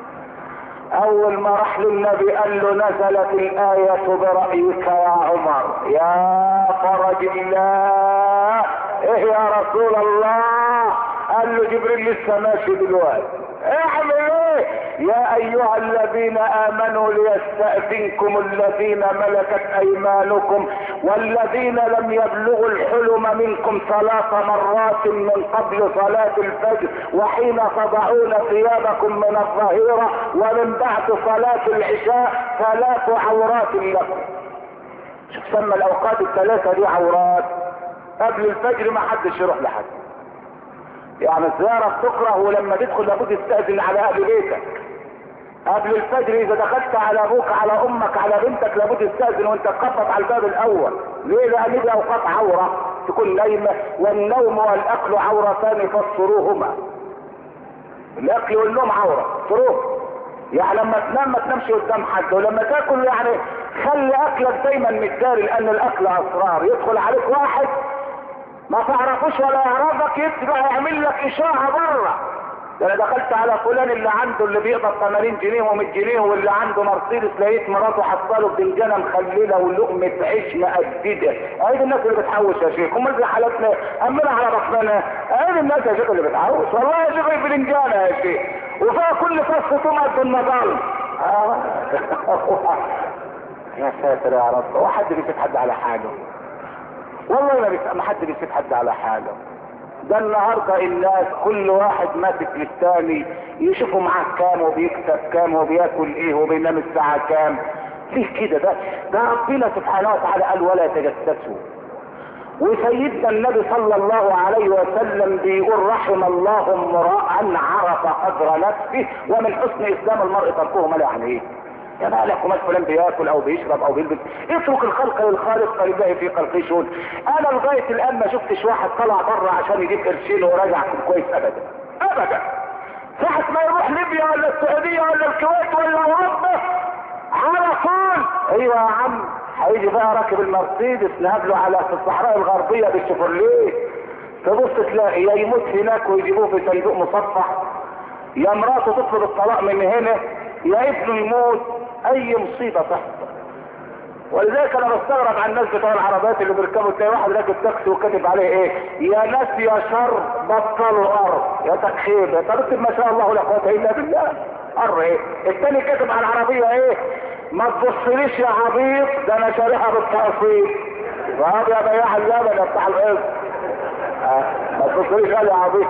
اول ما راح للنبي قال له نزلت الاية برأيك يا عمر يا فرج الله ايه يا رسول الله قال له جبريل لسه ماشي دلوقتي اعمل ايه يا ايها الذين امنوا ليستأذنكم الذين ملكت ايمانكم والذين لم يبلغوا الحلم منكم ثلاث مرات من قبل صلاة الفجر وحين تضعون ثيابكم من الظهيرة ومن بعد صلاة العشاء ثلاث عورات لكم شوف سمى الاوقات الثلاثة دي عورات قبل الفجر ما حدش يروح لحد يعني الزيارة بتكره ولما تدخل لابد تستأذن على اهل بيتك قبل الفجر اذا دخلت على ابوك على امك على بنتك لابد تستأذن وانت تخبط على الباب الاول ليه لان دي اوقات عورة تكون نايمة والنوم والاكل عورتان فاستروهما الاكل والنوم عورة استروه يعني لما تنام ما تنامش قدام حد ولما تاكل يعني خلي اكلك دايما متداري لان الاكل اسرار يدخل عليك واحد ما تعرفوش ولا يعرفك يبقى يعمل لك اشاعة بره ده انا دخلت على فلان اللي عنده اللي بيقبض 80 جنيه و100 جنيه واللي عنده مرسيدس لقيت مراته حاطه بنجانه مخلله ولقمه عيش مقدده اهي الناس اللي بتحوش يا شيخ امال زي حالتنا امنا على بطننا اهي الناس يا شيخ اللي بتحوش والله يا شيخ البنجانه يا شيخ وفيها كل فص طمع بالنضال آه. يا ساتر يا رب هو حد بيسيب حد على حاله والله ما, ما حد بيسيب حد على حاله ده النهارده الناس كل واحد ماسك للتاني يشوفوا معاه كام وبيكسب كام وبياكل ايه وبينام الساعه كام ليه كده ده ده ربنا سبحانه وتعالى قال ولا يتجسسوا وسيدنا النبي صلى الله عليه وسلم بيقول رحم الله امرأ عرف قدر نفسه ومن حسن اسلام المرء تركه ما لا عليه يا مالك ومال فلان بياكل او بيشرب او بيلبس اترك الخلق للخالق فلله في خلقه شؤون انا لغايه الان ما شفتش واحد طلع بره عشان يجيب قرشين ورجع كويس ابدا ابدا ساعة ما يروح ليبيا ولا السعودية ولا الكويت ولا اوروبا على طول ايوه يا عم هيجي بقى راكب المرسيدس نقابله على في الصحراء الغربية بالشيفرليه تبص تلاقي يا يموت هناك ويجيبوه في صندوق مصفح يا مراته تطلب الطلاق من هنا يا ابنه يموت اي مصيبة تحصل ولذلك انا بستغرب عن الناس بتوع العربيات اللي بيركبوا تلاقي واحد راكب تاكسي وكاتب عليه ايه يا ناس يا شر بطلوا الارض يا تكخيب يا طب ما شاء الله لا قوه الا بالله قر ايه التاني كاتب على العربيه ايه ما تبصليش يا عبيط ده انا شاريها بالتقسيط وهذا يا بياع اللبن يا بتاع القسط آه. ما تبصليش قال يا عبيط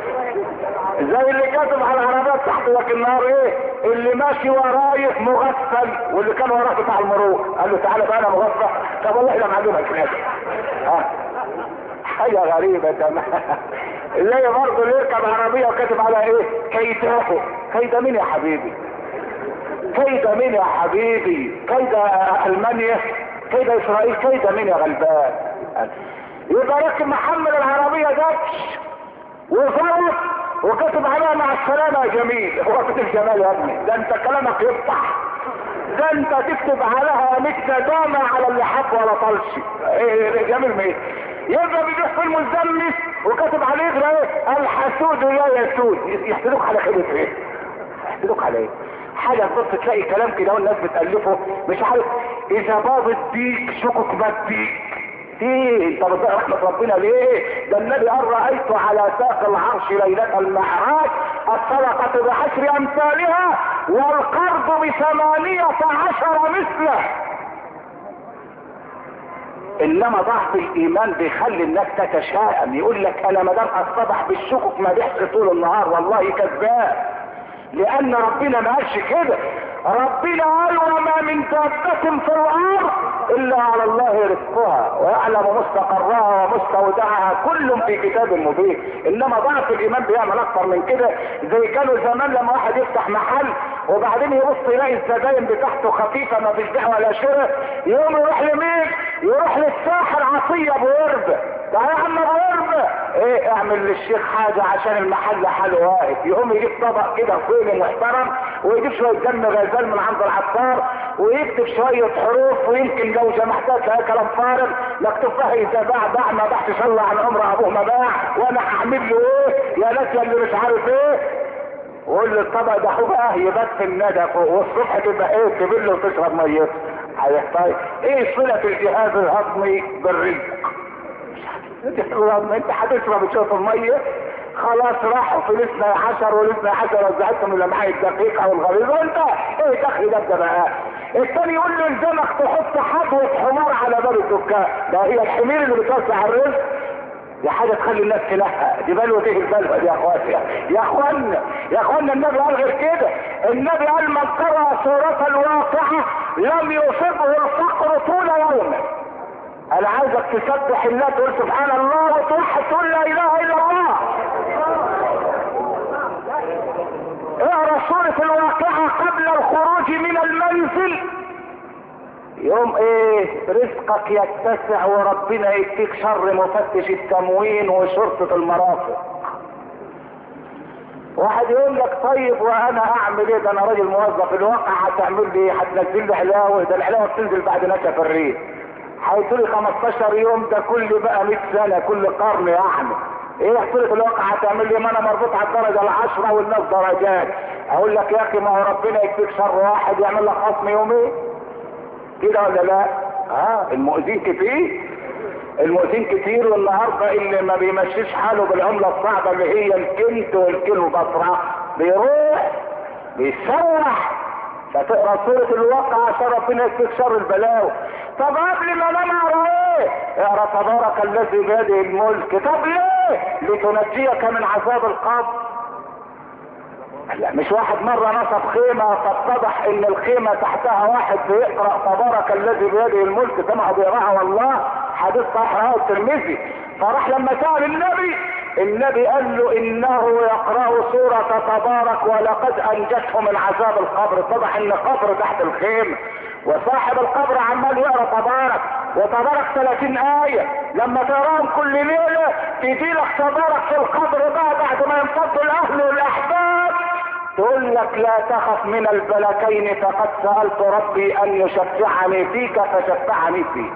زي اللي كاتب على العربيات تحت لك النهار ايه اللي ماشي ورايح مغفل واللي كان وراه بتاع المرور قال له تعالى بقى انا مغفل طب والله لا معلومك كده ها حاجه غريبه تمام زي برضه اللي يركب عربيه وكاتب على ايه كيداه كيد مين يا حبيبي كيد مين يا حبيبي كيد المانيا كيد اسرائيل كيد مين يا غلبان يبقى راكب محمل العربيه دبش وفوق وكتب عليها مع السلامة يا جميل هو كتب جمال يا ابني ده انت كلامك يفتح ده انت تكتب عليها ميت ندامة على اللي حب ولا طلش ايه جميل مين يبقى بيروح في المزمس وكتب عليه ايه الحسود لا يسود يحسدوك على خيبة ايه يحسدوك على ايه حاجة تبص تلاقي كلام كده والناس بتألفه مش عارف اذا باظت بيك شكك بات بيك ايه انت بتضيع رحمة ربنا ليه ده النبي قال رأيت على ساق العرش ليلة المعراج الصدقة بعشر امثالها والقرض بثمانية عشر مثله انما ضعف الايمان بيخلي الناس تتشائم يقول لك انا ما دام اصطبح بالشكك ما بيحكي طول النهار والله كذاب لان ربنا ما قالش كده ربنا قال وما من دابة في الارض الا على الله رزقها ويعلم مستقرها ومستودعها كل في كتاب مبين انما ضعف الايمان بيعمل اكتر من كده زي كانوا زمان لما واحد يفتح محل وبعدين يبص يلاقي الزباين بتاعته خفيفه ما فيش بيع ولا شراء يقوم يروح لمين؟ يروح للساحر عطيه ابو ورده ده يا عم ابو ورده ايه اعمل للشيخ حاجه عشان المحل حاله واقف يقوم يجيب طبق كده صيني محترم ويجيب شويه دم غزال من عند العطار ويكتب شويه حروف ويمكن لو جمعتها تلاقي كلام فارغ مكتوب فيها اذا باع باع ما باعش الله عن عمر ابوه ما باع وانا هعمل له ايه يا ناس يا اللي مش عارف ايه وقول لي الطبق ده هو بقى يبات في الندى فوق والصبح تبقى ايه تبل وتشرب ميته طيب ايه صلة الجهاز الهضمي بالرزق انت هتشرب تشوف المية خلاص راحوا في الاثنى عشر والاثنى عشر وزعتهم الامعاء الدقيقة والغليظة وانت ايه دخل ده بقى الثاني يقول له الزمك تحط حبوة حمار على باب الدكان ده هي الحمير اللي بتوسع الرزق دي حاجة تخلي الناس تلهى دي بلوة ايه البلوة دي يا اخواتي يا اخوانا يا اخوانا النبي قال غير كده النبي قال من قرأ سورة الواقعة لم يصبه الفقر طول يومه انا عايزك تسبح الله تقول سبحان الله وتوحد تقول لا اله الا الله اقرا سورة الواقعة قبل الخروج من المنزل يوم ايه رزقك يتسع وربنا يكفيك شر مفتش التموين وشرطة المرافق واحد يقول لك طيب وانا اعمل ايه ده انا راجل موظف الواقع هتعمل لي ايه هتنزل لي حلاوه ده الحلاوه بتنزل بعد نشف الريح هيقول لي 15 يوم ده كل بقى 100 سنه كل قرن يعني ايه حصلت الواقع هتعمل لي ما انا مربوط على الدرجه العشره والناس درجات اقول لك يا اخي ما هو ربنا يكفيك شر واحد يعمل لك خصم يومين كده ولا لا؟ ها آه المؤذين كتير المؤذين كتير والنهارده اللي ما بيمشيش حاله بالعمله الصعبه اللي هي الكنت والكيلو بصره بيروح بيسوح فتقرا سوره الواقع عشان ربنا يكفيك شر البلاوي طب قبل ما انام اقرا ايه؟ اقرا تبارك الذي بيده الملك طب ليه لتنجيك من عذاب القبر لا مش واحد مرة نصب خيمة فاتضح ان الخيمة تحتها واحد بيقرأ تبارك الذي بيده الملك سمعه بيقرأها والله حديث صحيح رواه الترمذي فراح لما سأل النبي النبي قال له انه يقرأ سورة تبارك ولقد انجته من عذاب القبر اتضح ان قبر تحت الخيمة وصاحب القبر عمال يقرا تبارك وتبارك 30 آية لما تقراهم كل ليلة تجي لك تبارك في القبر بقى بعد ما ينفضوا الأهل والأحباب تقول لك لا تخف من الملكين فقد سألت ربي أن يشفعني فيك فشفعني فيك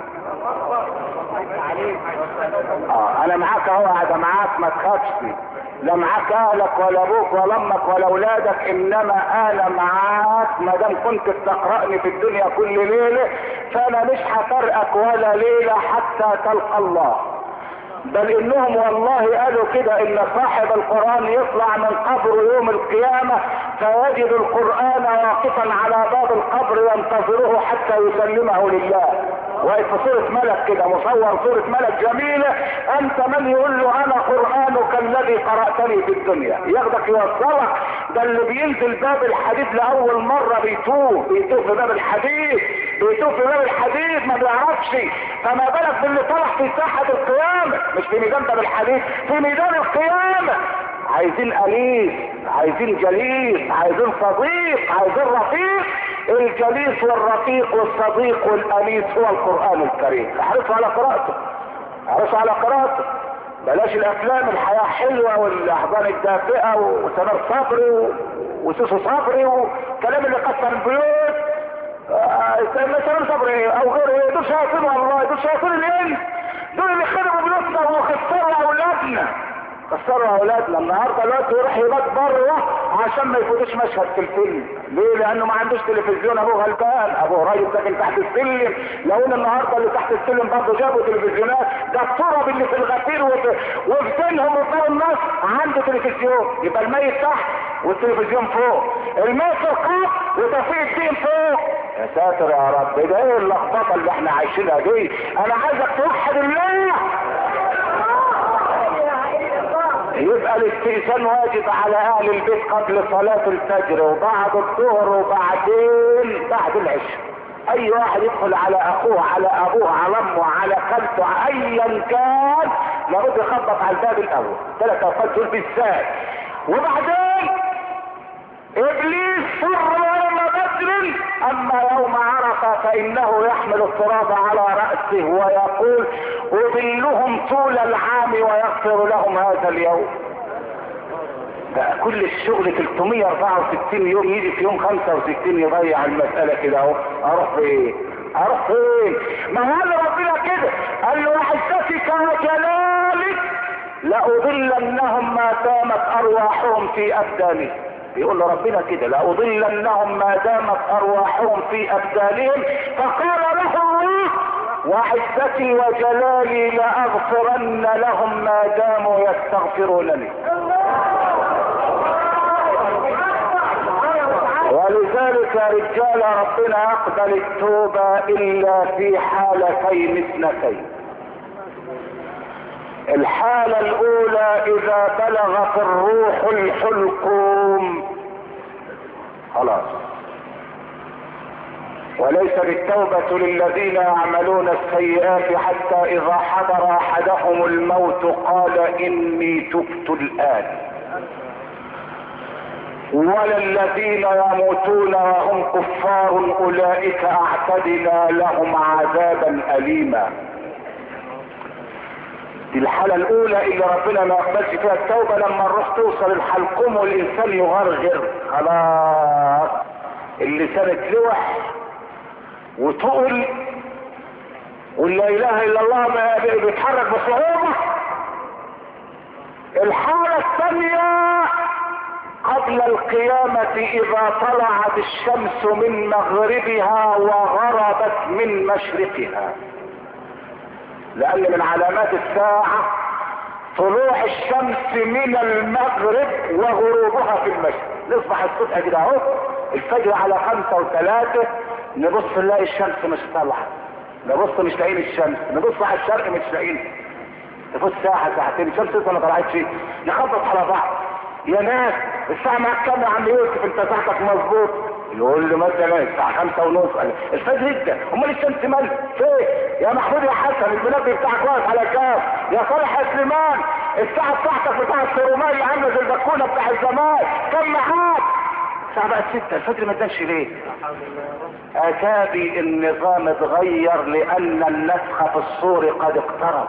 اه انا معاك اهو قاعد معاك ما تخافش لا معاك اهلك ولا ابوك ولا امك ولا اولادك انما انا معاك ما دام كنت بتقرأني في الدنيا كل ليلة فانا مش هفرقك ولا ليلة حتى تلقى الله بل انهم والله قالوا كده ان صاحب القرآن يطلع من قبره يوم القيامة فيجد القرآن واقفا على باب القبر ينتظره حتى يسلمه لله واقف في صورة ملك كده مصور صورة ملك جميلة انت من يقول له انا قرآنك الذي قرأتني في الدنيا ياخدك يوصلك ده اللي بينزل باب الحديد لأول مرة بيتوه بيتوه في باب الحديد بيتوه في باب الحديد ما بيعرفش فما بالك باللي طلع في ساحة القيامة مش في ميدان باب الحديد في ميدان القيامة عايزين أنيس عايزين جليس عايزين صديق عايزين رفيق الجليس والرفيق والصديق والأنيس هو القرآن الكريم احرصوا على قراءته احرصوا على قراءته بلاش الافلام الحياة حلوة والاحضان الدافئة وسمر صبري و- وسوسو صبري والكلام اللي كسر البيوت آه، سمر صبري او غيره دول شياطين والله دول شياطين الانس دول اللي خربوا بيوتنا وخسروا اولادنا خسروا اولادنا النهارده دلوقتي يروح يبات بره عشان ما يفوتوش مشهد في الفيلم ليه لانه ما عندوش تلفزيون ابوه غلبان ابوه راجل ساكن تحت السلم لو ان النهارده اللي تحت السلم برضه جابوا تلفزيونات ده التراب اللي في الغفير وفي وفي سنهم وفوق الناس عنده تلفزيون يبقى الميت تحت والتلفزيون فوق الميت في القاع وتوفيق الدين فوق يا ساتر يا رب ده ايه اللخبطه اللي احنا عايشينها دي انا عايزك توحد الله يبقى الاستئذان واجب على اهل البيت قبل صلاة الفجر وبعد الظهر وبعدين بعد العشاء اي واحد يدخل على اخوه على ابوه على امه على خالته ايا كان لابد يخبط على الباب الاول ثلاث اوقات دول بالذات وبعدين ابليس فر يوم بدر اما يوم عرفه فانه يحمل التراب على راسه ويقول اضلهم طول العام ويغفر لهم هذا اليوم بقى كل الشغل 364 يوم يجي في يوم 65 يضيع المسألة كده اهو اروح فين اروح فين ما هو قال ربنا كده قال له وعزتك وجلالك لأضلنهم ما دامت ارواحهم في ابدانهم يقول له ربنا كده لأضلنهم ما دامت ارواحهم في ابدانهم فقال له الله وعزتي وجلالي لأغفرن لهم ما داموا يستغفرونني ولذلك يا رجال ربنا يقبل التوبة الا في حالتين اثنتين الحالة الاولى اذا بلغت الروح الحلقوم خلاص وليس بالتوبة للذين يعملون السيئات حتى اذا حضر احدهم الموت قال اني تبت الان ولا الذين يموتون وهم كفار اولئك اعتدنا لهم عذابا اليما دي الحالة الاولى اللي ربنا ما يقبلش فيها التوبة لما الروح توصل الحلقوم والانسان يغرغر خلاص اللسان اتلوح وتقل ولا اله الا الله ما بيتحرك بصعوبة الحالة الثانية قبل القيامة اذا طلعت الشمس من مغربها وغربت من مشرقها لان من علامات الساعة طلوع الشمس من المغرب وغروبها في المشرق نصبح الصبح كده اهو الفجر على خمسة وثلاثة نبص نلاقي الشمس مش طالعة نبص مش لاقيين الشمس نبص على الشرق مش لاقيين تفوت ساعة ساعتين الشمس لسه ما طلعتش نخبط على بعض يا ناس الساعة معاك كام يا عم يوسف انت ساعتك مظبوط يقول له مثلا الساعة خمسة ونص قال الفجر ادى امال الشمس مال فين يا محمود يا حسن المنبه بتاعك واقف على كام يا صالح يا سليمان الساعة بتاعتك بتاع السرومية عاملة زي البكونة بتاع الزمان كم معاك الساعة بقت ستة الفجر ما ادانش ليه اتابي النظام اتغير لان النفخ في الصور قد اقترب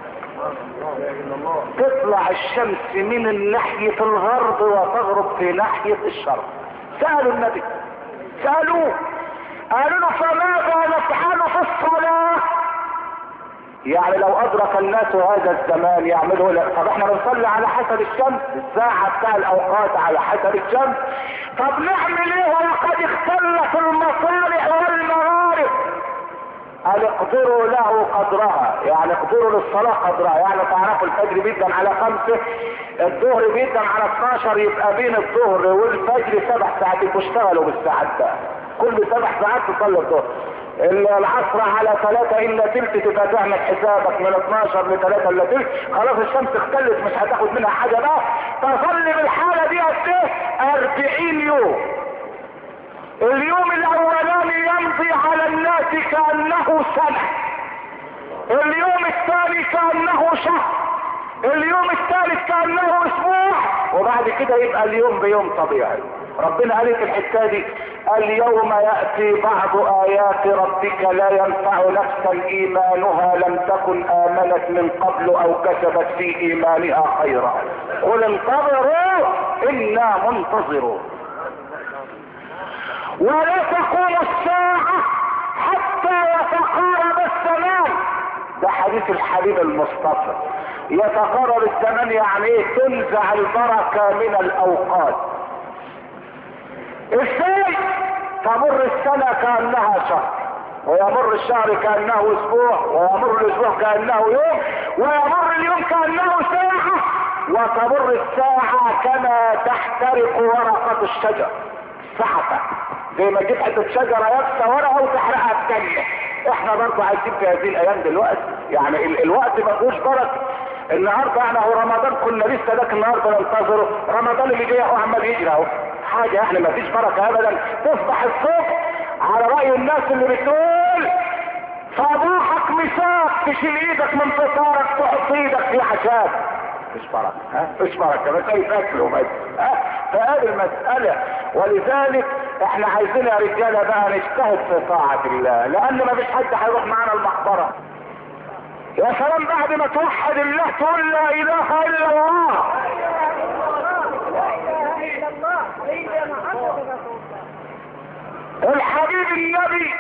تطلع الشمس من ناحية الغرب وتغرب في ناحية الشرق سألوا النبي سألوه قالوا له فماذا نفعل في الصلاة يعني لو ادرك الناس هذا الزمان يعملوا لا طب احنا بنصلي على حسب الشمس الساعة بتاع الاوقات على حسب الشمس طب نعمل ايه وقد اختلت المصالح والمغارب قال اقدروا له قدرها يعني اقدروا للصلاة قدرها يعني تعرفوا الفجر بيدا على خمسة الظهر بيدا على 12 يبقى بين الظهر والفجر سبع ساعات تشتغلوا بالساعات ده كل سبع ساعات تصلي الظهر العصر على ثلاثة الا تلت تبقى تعمل حسابك من 12 ل 3 الا تلت خلاص الشمس اختلت مش هتاخد منها حاجة بقى تصلي بالحالة دي قد ايه 40 يوم اليوم الاولاني يمضي على الناس كأنه سنة اليوم الثاني كأنه شهر اليوم الثالث كأنه اسبوع وبعد كده يبقى اليوم بيوم طبيعي ربنا قال في الحكايه دي اليوم ياتي بعض ايات ربك لا ينفع نفسا ايمانها لم تكن امنت من قبل او كسبت في ايمانها خيرا قل انتظروا انا منتظرون ولا تقوم الساعة حتى يتقارب الزمان ده حديث الحبيب المصطفى يتقارب الزمان يعني ايه تنزع البركة من الاوقات ازاي تمر السنة كأنها شهر ويمر الشهر كأنه اسبوع ويمر الاسبوع كأنه يوم ويمر اليوم كأنه ساعة وتمر الساعة كما تحترق ورقة الشجر ساعة زي ما تجيب حته شجره يابسه ورقه وتحرقها بثانيه احنا برضه عايزين في هذه الايام دلوقتي يعني ال الوقت ما فيهوش بركه النهارده احنا هو رمضان كنا لسه ذاك النهارده ننتظره رمضان اللي جاي اهو عمال يجري اهو حاجه احنا ما فيش بركه ابدا تصبح الصبح على راي الناس اللي بتقول صباحك مساك تشيل ايدك من فطارك تحط ايدك في عشاك مش بركه ها مش بركه بس اي اكل وبس ها فهذه المساله ولذلك احنا عايزين يا رجاله بقى نجتهد في طاعه الله لان ما فيش حد هيروح معانا المقبره يا سلام بعد ما توحد الله تقول لا اله الا الله الحبيب النبي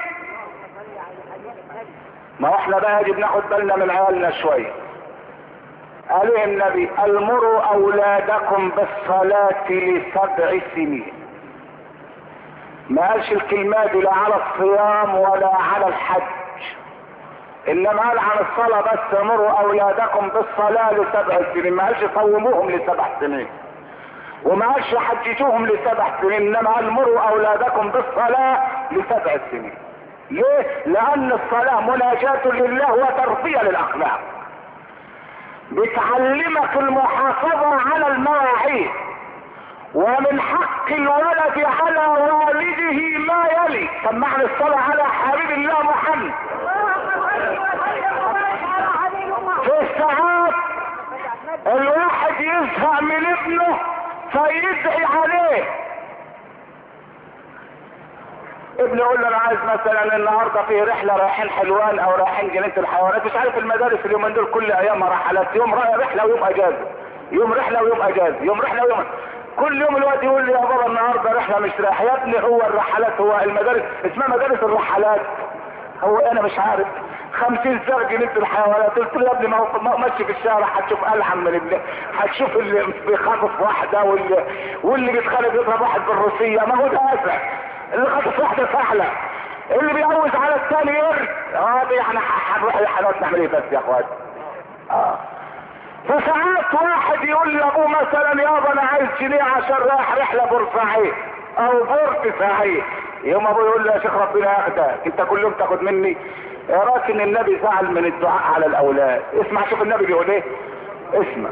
ما احنا بقى يجب ناخد بالنا من عيالنا شويه قال ايه النبي المروا اولادكم بالصلاة لسبع سنين ما قالش الكلمة دي لا على الصيام ولا على الحج انما قال عن الصلاة بس مروا اولادكم بالصلاة لسبع سنين ما قالش صوموهم لسبع سنين وما قالش حججوهم لسبع سنين انما قال مروا اولادكم بالصلاة لسبع سنين ليه؟ لان الصلاة مناجاة لله وتربية للاخلاق بتعلمك المحافظة على المواعيد ومن حق الولد على والده ما يلي سمعنا الصلاة على حبيب الله محمد في الساعات الواحد يزهق من ابنه فيدعي عليه ابني يقول له انا عايز مثلا النهارده في رحله رايحين حلوان او رايحين جنينه الحيوانات مش عارف المدارس اليومين دول كل ايامها رحلات يوم رحله ويوم اجازه يوم رحله ويوم اجازه يوم رحله ويوم كل يوم الوقت يقول لي يا بابا النهارده رحله مش رايح يا ابني هو الرحلات هو المدارس اسمها مدارس الرحلات هو انا مش عارف خمسين سنة جنينة الحيوانات قلت له يا ابني ما هو ماشي في الشارع هتشوف ألحم من ابنه هتشوف اللي بيخاطف واحدة واللي واللي بيتخانق يضرب واحد بالروسية ما هو ده أسع اللي خاطف واحدة سهلة اللي بيعوز على الثاني يرد اه يعني هنروح الحيوانات نعمل ايه بس يا اخوات اه فساعات واحد يقول لابوه مثلا يابا انا عايز جنيه عشان رايح رحله بورسعيد او بورسعيد يوم ابوه يقول له يا شيخ ربنا ياخدك انت كل يوم تاخد مني ايه رايك ان النبي زعل من الدعاء على الاولاد اسمع شوف النبي بيقول ايه اسمع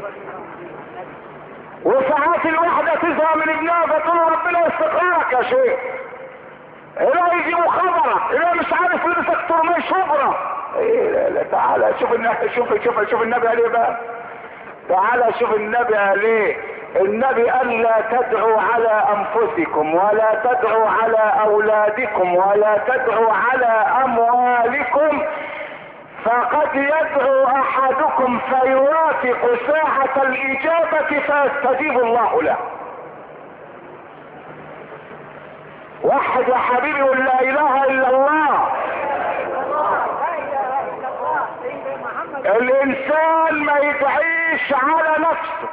وساعات الواحدة تزهق من ابنها فتقول ربنا يستقرك يا شيخ لا يجي مخابرة لا مش عارف لبسك ترمي شبرة ايه لا لا تعالى شوف النبي شوف شوف شوف النبي قال ايه بقى تعالى شوف النبي قال ايه النبي قال لا تدعوا على انفسكم ولا تدعوا على اولادكم ولا تدعوا على اموالكم فقد يدعو احدكم فيوافق ساعة الاجابة فيستجيب الله له وحد يا حبيبي قل لا اله الا الله الانسان ما يدعيش على نفسه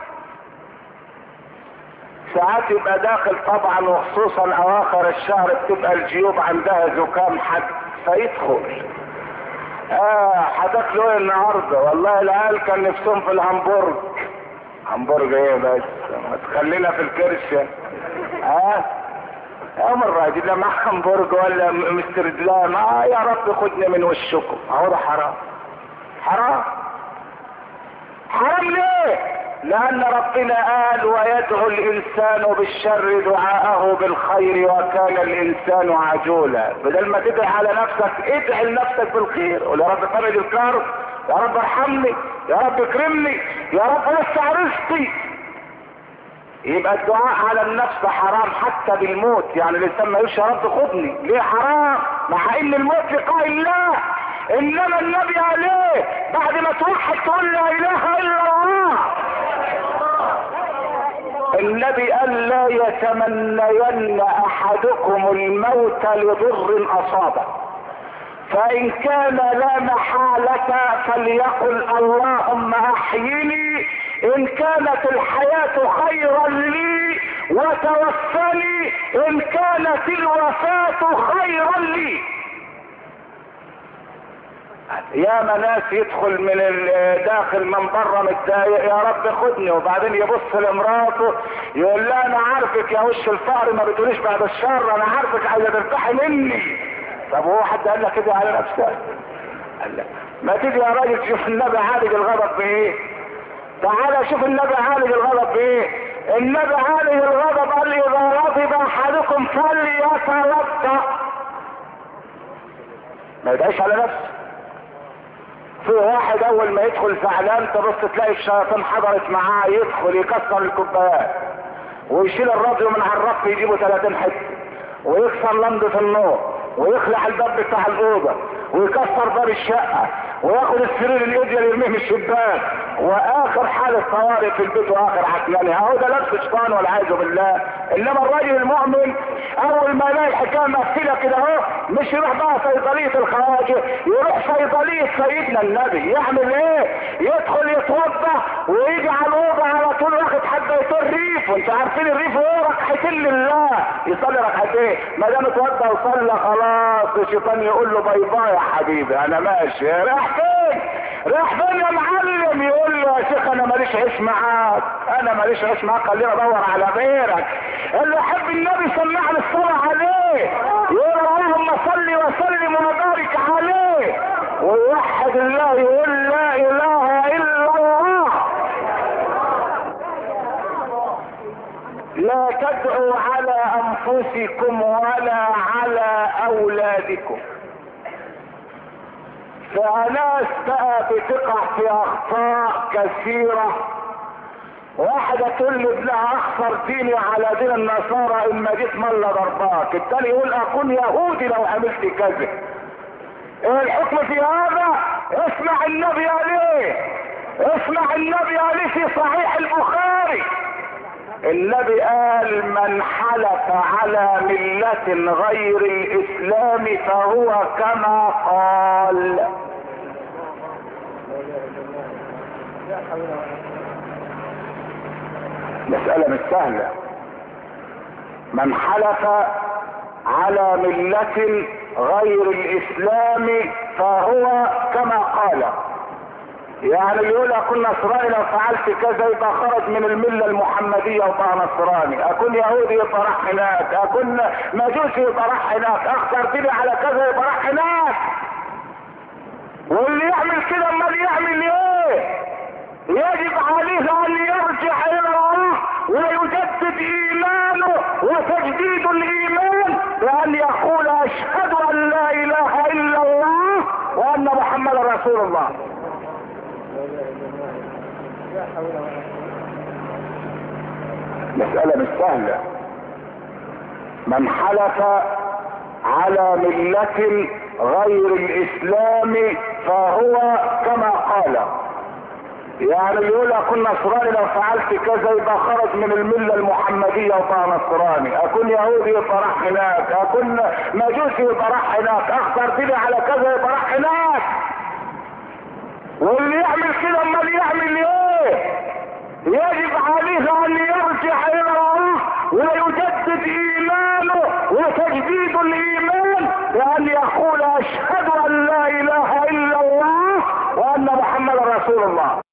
ساعات يبقى داخل طبعا وخصوصا اواخر الشهر بتبقى الجيوب عندها زكام حد فيدخل اه هتاكلوا ايه النهارده والله العيال كان نفسهم في الهمبرج همبرج ايه بس ما تخلينا في الكرشه اه يا مرة دي لا مع همبرج ولا مستردلام اه يا رب خدني من وشكم اهو ده حرام حرام حرام ليه لان ربنا قال ويدعو الانسان بالشر دعاءه بالخير وكان الانسان عجولا بدل ما تدعي على نفسك ادعي لنفسك بالخير قول يا رب فرج الكرب يا رب ارحمني يا رب اكرمني يا رب وسع رزقي يبقى الدعاء على النفس حرام حتى بالموت يعني الانسان ما يقولش يا رب خدني ليه حرام مع ان الموت لقاء الله انما النبي عليه بعد ما توحد تقول لا اله الا الله النبي قال لا يتمنين احدكم الموت لضر اصابه فان كان لا محالة فليقل اللهم احيني ان كانت الحياة خيرا لي وتوفني ان كانت الوفاة خيرا لي يا ناس يدخل من داخل من بره متضايق يا رب خدني وبعدين يبص لمراته يقول لها انا عارفك يا وش الفقر ما بتقوليش بعد الشر انا عارفك عايزه ترتاحي مني طب هو حد قال لك كده على نفسك قال لك ما تيجي يا راجل تشوف النبي عالج الغضب بايه تعالى شوف النبي عالج الغضب بايه النبي عالج الغضب قال اذا غضب احدكم فليتوضا ما يدعيش على نفسه في واحد اول ما يدخل زعلان تبص تلاقي الشياطين حضرت معاه يدخل يكسر الكوبايات ويشيل الراديو من على الرف يجيبه 30 حته ويكسر لمبه النور ويخلع الباب بتاع الاوضه ويكسر باب الشقه وياخد السرير الايديا يرميه من الشباك واخر حاله طوارئ في البيت واخر عكناني اهو ده لابس شيطان والعياذ بالله انما الراجل المؤمن اول ما يلاقي الحكايه مقفله كده اهو مش يروح بقى صيدليه الخواجه يروح صيدليه سيدنا النبي يعمل ايه؟ يدخل يتوضا ويجي على الاوضه على طول واخد حبه ريف وانتوا عارفين الريف هو ركعتين لله يصلي ركعتين ما دام اتوضا وصلى خلاص الشيطان يقول له باي باي يا حبيبي انا ماشي رايح فين؟ رايح فين يا معلم؟ يقول له يا شيخ انا ماليش عيش معاك انا ماليش عيش معاك خليني ادور على غيرك اللي يحب النبي سمعني الصلاه عليه يقول اللهم صل وسلم وبارك عليه ويوحد الله يقول لا اله الا الله لا تدعوا على انفسكم ولا على اولادكم فناس بقى بتقع في اخطاء كثيرة واحدة تقول لابنها اخسر ديني على دين النصارى اما جيت ملا ضرباك التاني يقول اكون يهودي لو عملت كذا ايه الحكم في هذا اسمع النبي عليه اسمع النبي عليه في صحيح البخاري النبي قال من حلف على ملة غير الاسلام فهو كما قال مسألة مش سهلة من حلف على ملة غير الاسلام فهو كما قال يعني اللي يقول اكون نصراني لو فعلت كذا يبقى خرج من الملة المحمدية وبقى نصراني اكون يهودي يبقى راح هناك اكون مجوسي يبقى راح هناك اخسر ديني على كذا يبقى راح هناك واللي يعمل كده امال يعمل ايه يجب عليه ان يرجع الى الله ويجدد ايمانه وتجديد الايمان بان يقول اشهد ان لا اله الا الله وان محمدا رسول الله مسألة مش سهلة من حلف على ملة غير الاسلام فهو كما قال يعني يقول اكون نصراني لو فعلت كذا يبقى خرج من المله المحمديه وبقى نصراني اكون يهودي يبقى راح هناك اكون مجوسي يبقى راح هناك اخطر ديني على كذا يبقى راح هناك واللي يعمل كده امال يعمل ايه يجب عليه ان يرجع الى الله ويجدد ايمانه وتجديد الايمان بان يقول اشهد ان لا اله الا الله وان محمدا رسول الله